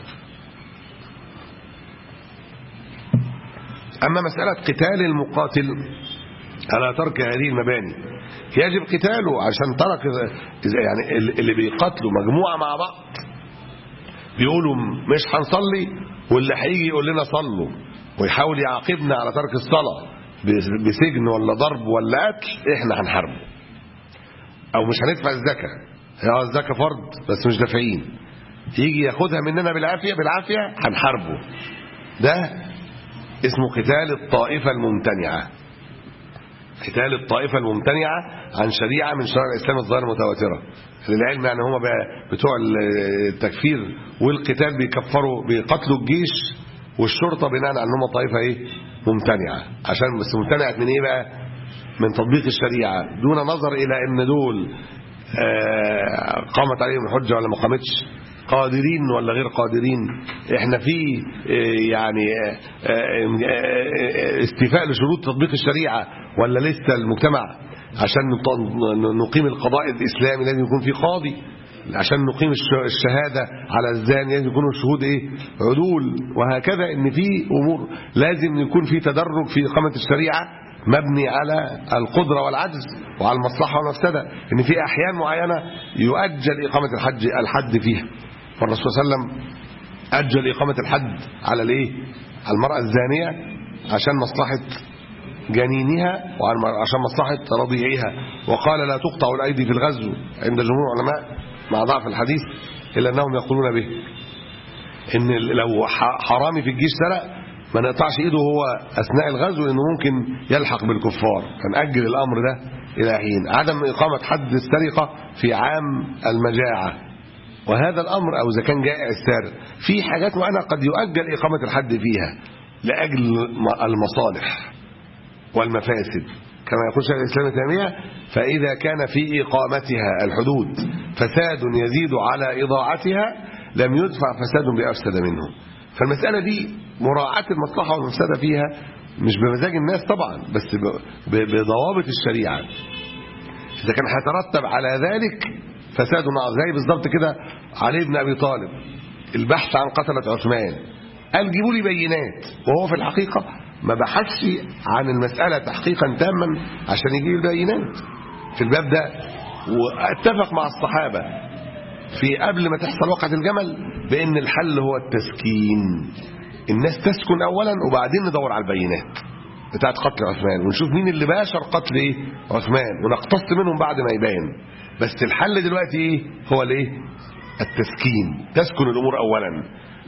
أما مسألة قتال المقاتل على ترك هذه المباني يجب قتاله عشان ترك يعني اللي بيقاتلوا مجموعة مع بعض بيقولوا مش هنصلي واللي هيجي يقول لنا صلوا ويحاول يعاقبنا على ترك الصلاة بسجن ولا ضرب ولا قتل احنا هنحاربه او مش هندفع الزكاة هي الزكاة فرض بس مش دافعين يجي ياخدها مننا بالعافية بالعافية هنحاربه ده اسمه قتال الطائفة الممتنعة قتال الطائفة الممتنعة عن شريعة من شرائع الإسلام الظاهرة المتواترة للعلم يعني هم بتوع التكفير والقتال بيكفروا بيقتلوا الجيش والشرطة بناء على انهم طائفة ايه ممتنعة عشان بس ممتنعة من ايه بقى من تطبيق الشريعة دون نظر الى ان دول قامت عليهم الحجة ولا ما قامتش قادرين ولا غير قادرين احنا في يعني استيفاء لشروط تطبيق الشريعة ولا لسه المجتمع عشان نقيم القضاء الإسلامي لازم يكون في قاضي عشان نقيم الشهادة على الزاني لازم يكونوا الشهود ايه عدول وهكذا ان في امور لازم يكون في تدرج في اقامة الشريعة مبني على القدرة والعجز وعلى المصلحة والمفسدة ان في احيان معينة يؤجل اقامة الحج الحد فيها فالرسول صلى الله عليه وسلم اجل اقامة الحد على الايه على المرأة الزانية عشان مصلحة جنينها وعشان مصلحة رضيعها وقال لا تقطع الأيدي في الغزو عند جمهور العلماء مع ضعف الحديث إلا أنهم يقولون به إن لو حرامي في الجيش سرق ما نقطعش إيده هو أثناء الغزو لأنه ممكن يلحق بالكفار فنأجل الأمر ده إلى حين عدم إقامة حد السرقة في عام المجاعة وهذا الأمر أو إذا كان جائع السارق في حاجات معينة قد يؤجل إقامة الحد فيها لأجل المصالح والمفاسد كما يقول شيخ الإسلام تيمية فإذا كان في إقامتها الحدود فساد يزيد على إضاعتها لم يدفع فساد بأفسد منه فالمسألة دي مراعاة المصلحة والمفسدة فيها مش بمزاج الناس طبعا بس بضوابط الشريعة إذا كان هيترتب على ذلك فساد عظيم زي بالظبط كده علي بن أبي طالب البحث عن قتلة عثمان قال جيبوا لي بينات وهو في الحقيقة ما بحثش عن المسألة تحقيقا تاما عشان يجيب البينات في الباب ده واتفق مع الصحابة في قبل ما تحصل وقعة الجمل بأن الحل هو التسكين الناس تسكن أولا وبعدين ندور على البينات بتاعت قتل عثمان ونشوف مين اللي باشر قتل ايه عثمان ونقتص منهم بعد ما يبان بس الحل دلوقتي ايه هو الايه التسكين تسكن الامور اولا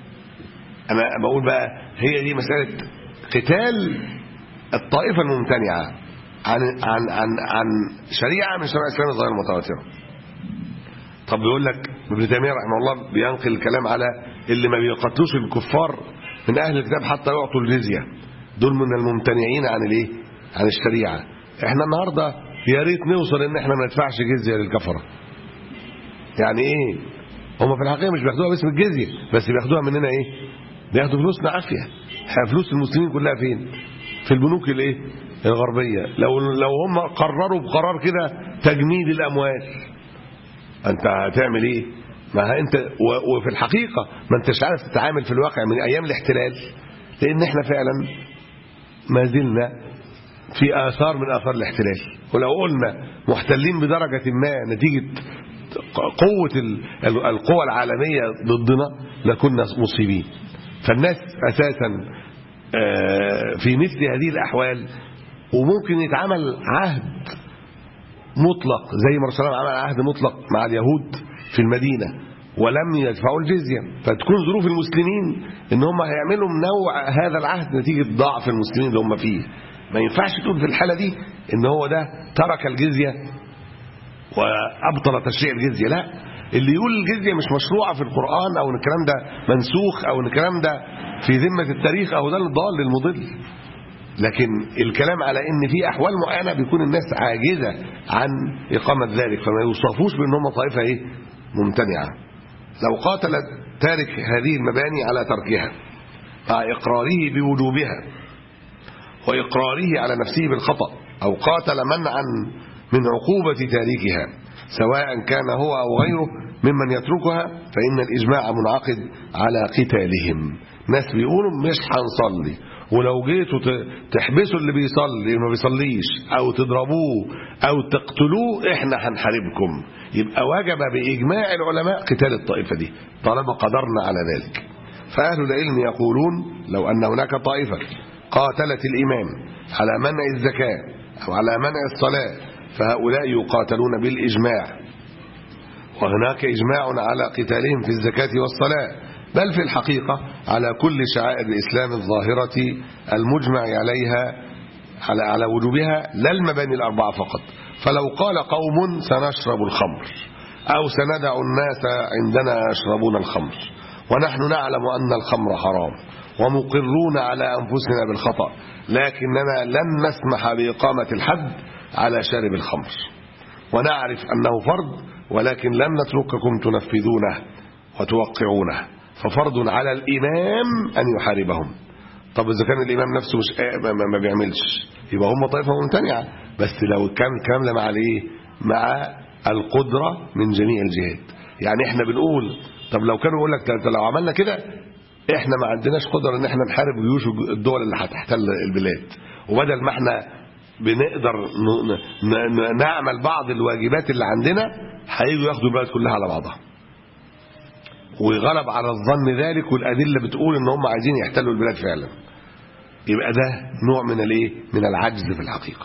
انا بقول بقى هي دي مساله قتال الطائفه الممتنعه عن عن عن عن شريعه من شرائع الاسلام الظاهره المتواتره طب بيقول لك ابن تيميه رحمه الله بينقل الكلام على اللي ما بيقتلوش الكفار من اهل الكتاب حتى يعطوا الجزيه دول من الممتنعين عن الايه عن الشريعه احنا النهارده يا ريت نوصل ان احنا ما ندفعش جزيه للكفره يعني ايه هم في الحقيقه مش بياخدوها باسم الجزيه بس بياخدوها مننا ايه بياخدوا فلوسنا عافيه فلوس المسلمين كلها فين في البنوك الايه الغربيه لو لو هم قرروا بقرار كده تجميد الاموال انت هتعمل ايه ما انت وفي الحقيقه ما انتش عارف تتعامل في الواقع من ايام الاحتلال لان احنا فعلا ما زلنا في آثار من آثار الاحتلال ولو قلنا محتلين بدرجة ما نتيجة قوة القوى العالمية ضدنا لكنا مصيبين فالناس أساسا في مثل هذه الأحوال وممكن يتعمل عهد مطلق زي ما الرسول عمل عهد مطلق مع اليهود في المدينة ولم يدفعوا الجزية فتكون ظروف المسلمين ان هم هيعملوا نوع هذا العهد نتيجة ضعف المسلمين اللي هم فيه ما ينفعش تقول في الحالة دي ان هو ده ترك الجزية وابطل تشريع الجزية لا اللي يقول الجزية مش مشروعة في القرآن او ان الكلام ده منسوخ او ان الكلام ده في ذمة التاريخ او ده الضال المضل لكن الكلام على ان في احوال معينة بيكون الناس عاجزة عن اقامة ذلك فما يوصفوش بان هم طائفة ايه ممتنعة لو قاتل تارك هذه المباني على تركها مع إقراره بوجوبها وإقراره على نفسه بالخطأ أو قاتل منعا من عقوبة تاركها سواء كان هو أو غيره ممن يتركها فإن الإجماع منعقد على قتالهم ناس بيقولوا مش هنصلي ولو جيتوا ت- تحبسوا اللي بيصلي اللي ما بيصليش او تضربوه او تقتلوه احنا هنحاربكم يبقى وجب باجماع العلماء قتال الطائفه دي طالما قدرنا على ذلك فاهل العلم يقولون لو ان هناك طائفه قاتلت الامام على منع الزكاه او على منع الصلاه فهؤلاء يقاتلون بالاجماع وهناك إجماع على قتالهم في الزكاة والصلاة بل في الحقيقة على كل شعائر الإسلام الظاهرة المجمع عليها على على وجوبها لا المباني الأربعة فقط فلو قال قوم سنشرب الخمر أو سندع الناس عندنا يشربون الخمر ونحن نعلم أن الخمر حرام ومقرون على أنفسنا بالخطأ لكننا لن نسمح بإقامة الحد على شارب الخمر ونعرف أنه فرض ولكن لن نترككم تنفذونه وتوقعونه ففرض على الإمام أن يحاربهم طب إذا كان الإمام نفسه مش ما, ما, ما بيعملش يبقى هم طائفة ممتنعة بس لو كان الكلام ده مع الايه مع القدرة من جميع الجهات يعني احنا بنقول طب لو كانوا يقول لك ده لو عملنا كده احنا ما عندناش قدرة ان احنا نحارب جيوش الدول اللي هتحتل البلاد وبدل ما احنا بنقدر ن- ن- ن- نعمل بعض الواجبات اللي عندنا هيجوا ياخدوا البلد كلها على بعضها وغلب على الظن ذلك والأدلة بتقول ان هم عايزين يحتلوا البلاد فعلا يبقى ده نوع من الايه من العجز في الحقيقة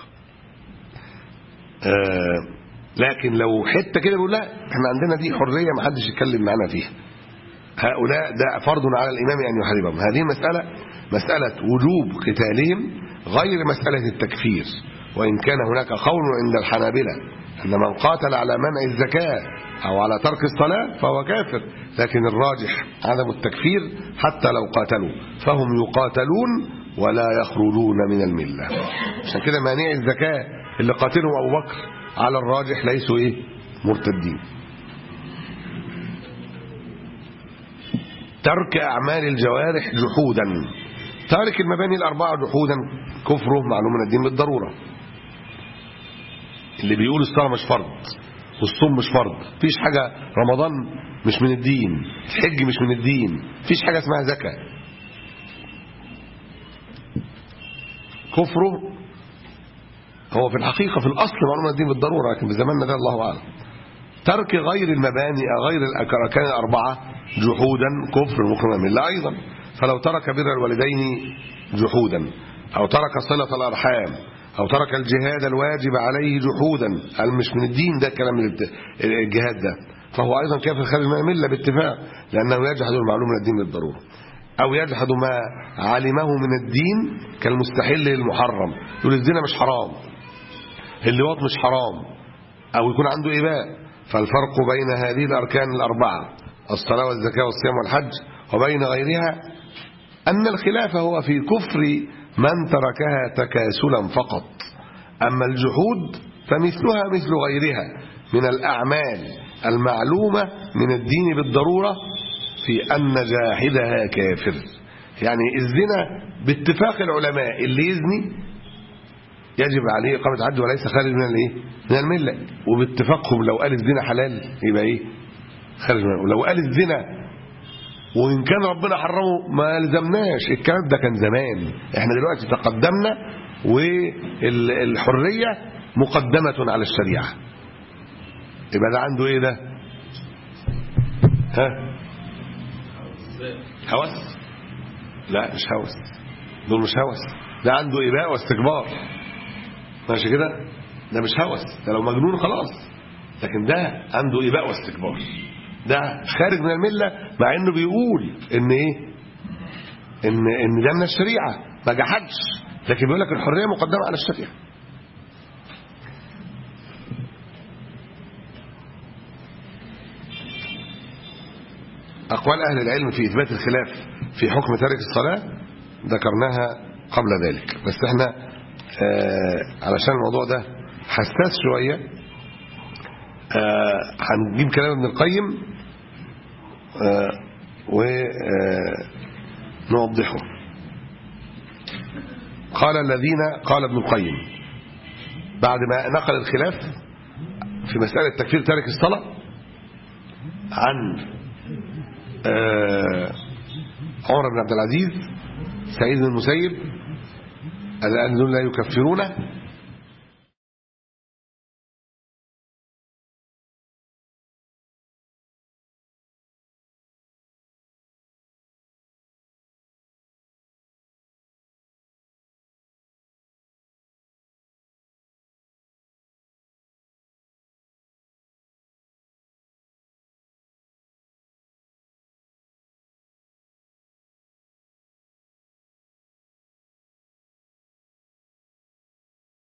آه لكن لو حتة كده بيقول لا احنا عندنا دي حرية ما حدش يتكلم معانا فيها هؤلاء ده فرض على الإمام أن يحاربهم هذه مسألة مسألة وجوب قتالهم غير مسألة التكفير وإن كان هناك قول عند الحنابلة أن من قاتل على منع الزكاة أو على ترك الصلاة فهو كافر لكن الراجح عدم التكفير حتى لو قاتلوا فهم يقاتلون ولا يخرجون من الملة عشان كده مانع الزكاة اللي قاتلهم أبو بكر على الراجح ليسوا إيه مرتدين ترك أعمال الجوارح جحودا تارك المباني الأربعة جحودا كفره معلوم من الدين بالضرورة اللي بيقول الصلاة مش فرض والصوم مش فرض فيش حاجة رمضان مش من الدين الحج مش من الدين فيش حاجة اسمها زكاة كفره هو في الحقيقة في الأصل معلوم من الدين بالضرورة لكن في زماننا ده الله أعلم ترك غير المباني غير الأركان الأربعة جحودا كفر مكرم من الله أيضا فلو ترك بر الوالدين جحودا أو ترك صلة الأرحام أو ترك الجهاد الواجب عليه جحودا قال مش من الدين ده كلام الابت- الجهاد ده فهو أيضا كافر خارج من الملة باتفاق لأنه يجحد المعلوم من الدين بالضرورة أو يجحد ما علمه من الدين كالمستحل للمحرم يقول الزنا مش حرام اللواط مش حرام أو يكون عنده إباء فالفرق بين هذه الأركان الأربعة الصلاة والزكاة والصيام والحج وبين غيرها أن الخلاف هو في كفر من تركها تكاسلا فقط أما الجحود فمثلها مثل غيرها من الأعمال المعلومة من الدين بالضرورة في أن جاحدها كافر يعني الزنا باتفاق العلماء اللي يزني يجب عليه إقامة حج وليس خارج من الايه من الملة وباتفاقهم لو قال الزنا حلال يبقى ايه خارج من ولو قال الزنا وإن كان ربنا حرمه ما لزمناش الكلام ده كان زمان احنا دلوقتي تقدمنا والحرية مقدمة على الشريعة يبقى ده عنده ايه ده ها هوس لا مش هوس دول مش هوس ده عنده إباء واستكبار ماشي كده ده مش هوس ده لو مجنون خلاص لكن ده عنده إباء واستكبار ده خارج من الملة مع انه بيقول ان ايه ان ان ده من الشريعة ما جحدش لكن بيقول لك الحرية مقدمة على الشريعة أقوال أهل العلم في إثبات الخلاف في حكم تارك الصلاة ذكرناها قبل ذلك بس احنا آه علشان الموضوع ده حساس شوية آه هنجيب كلام ابن القيم آه ونوضحه قال الذين قال ابن القيم بعد ما نقل الخلاف في مسألة تكفير تارك الصلاة عن عمر بن عبد العزيز سعيد بن المسيب الآن دول لا يكفرون